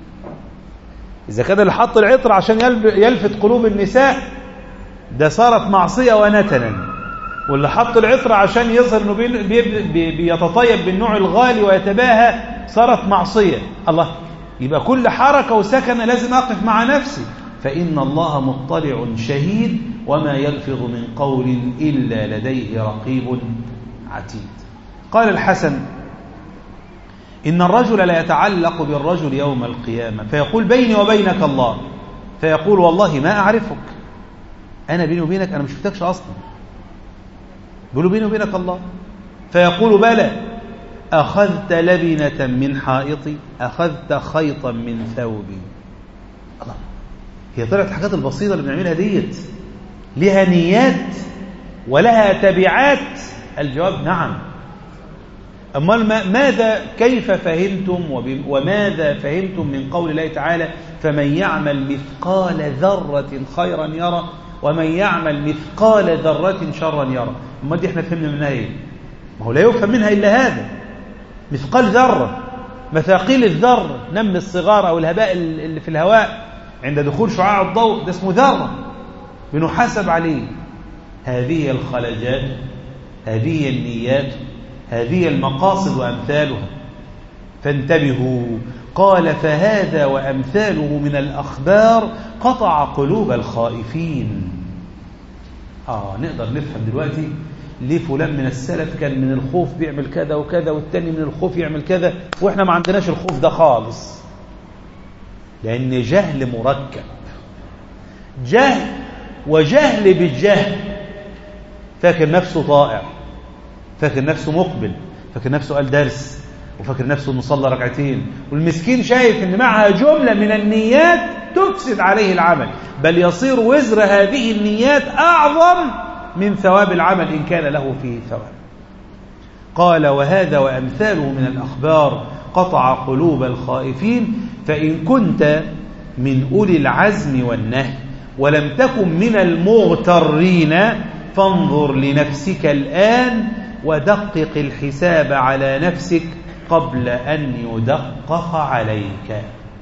اذا كان اللي حط العطر عشان يلفت قلوب النساء ده صارت معصيه ونتنا واللي حط العطر عشان يظهر انه بيتطيب بالنوع الغالي ويتباهى صارت معصيه الله يبقى كل حركه وسكنه لازم اقف مع نفسي فإن الله مطلع شهيد وما يلفظ من قول إلا لديه رقيب عتيد قال الحسن إن الرجل لا يتعلق بالرجل يوم القيامة فيقول بيني وبينك الله فيقول والله ما أعرفك أنا بيني وبينك أنا مش شفتكش أصلا بيقولوا بيني وبينك الله فيقول بلى أخذت لبنة من حائطي أخذت خيطا من ثوبي الله هي طلعت الحاجات البسيطة اللي بنعملها ديت لها نيات ولها تبعات الجواب نعم أمال ماذا كيف فهمتم وماذا فهمتم من قول الله تعالى فمن يعمل مثقال ذرة خيرا يرى ومن يعمل مثقال ذرة شرا يرى أمال دي احنا فهمنا منها ايه ما هو لا يفهم منها إلا هذا مثقال ذرة مثاقيل الذر نم الصغار أو الهباء اللي في الهواء عند دخول شعاع الضوء ده اسمه ذرة بنحاسب عليه هذه الخلجات هذه النيات هذه المقاصد وأمثالها فانتبهوا قال فهذا وأمثاله من الأخبار قطع قلوب الخائفين آه نقدر نفهم دلوقتي ليه فلان من السلف كان من الخوف بيعمل كذا وكذا والتاني من الخوف يعمل كذا واحنا ما عندناش الخوف ده خالص لأن جهل مركب جهل وجهل بالجهل فاكر نفسه طائع فاكر نفسه مقبل فاكر نفسه قال درس وفاكر نفسه انه صلى ركعتين والمسكين شايف ان معها جمله من النيات تفسد عليه العمل بل يصير وزر هذه النيات اعظم من ثواب العمل ان كان له فيه ثواب قال وهذا وامثاله من الاخبار قطع قلوب الخائفين فان كنت من اولي العزم والنهي ولم تكن من المغترين فانظر لنفسك الان ودقق الحساب على نفسك قبل أن يدقق عليك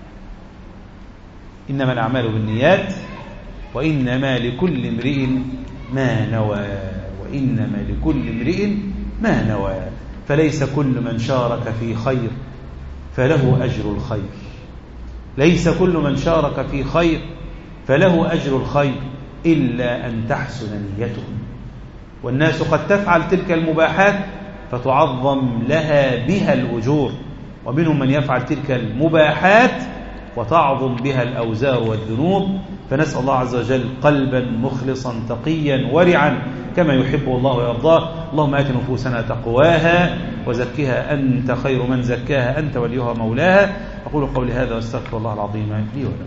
إنما الأعمال بالنيات وإنما لكل امرئ ما نوى وإنما لكل امرئ ما نوى فليس كل من شارك في خير فله أجر الخير ليس كل من شارك في خير فله أجر الخير إلا أن تحسن نيته والناس قد تفعل تلك المباحات فتعظم لها بها الأجور ومنهم من يفعل تلك المباحات وتعظم بها الأوزار والذنوب فنسأل الله عز وجل قلبا مخلصا تقيا ورعا كما يحب الله ويرضاه اللهم آت نفوسنا تقواها وزكها أنت خير من زكاها أنت وليها مولاها أقول قولي هذا واستغفر الله العظيم لي ولكم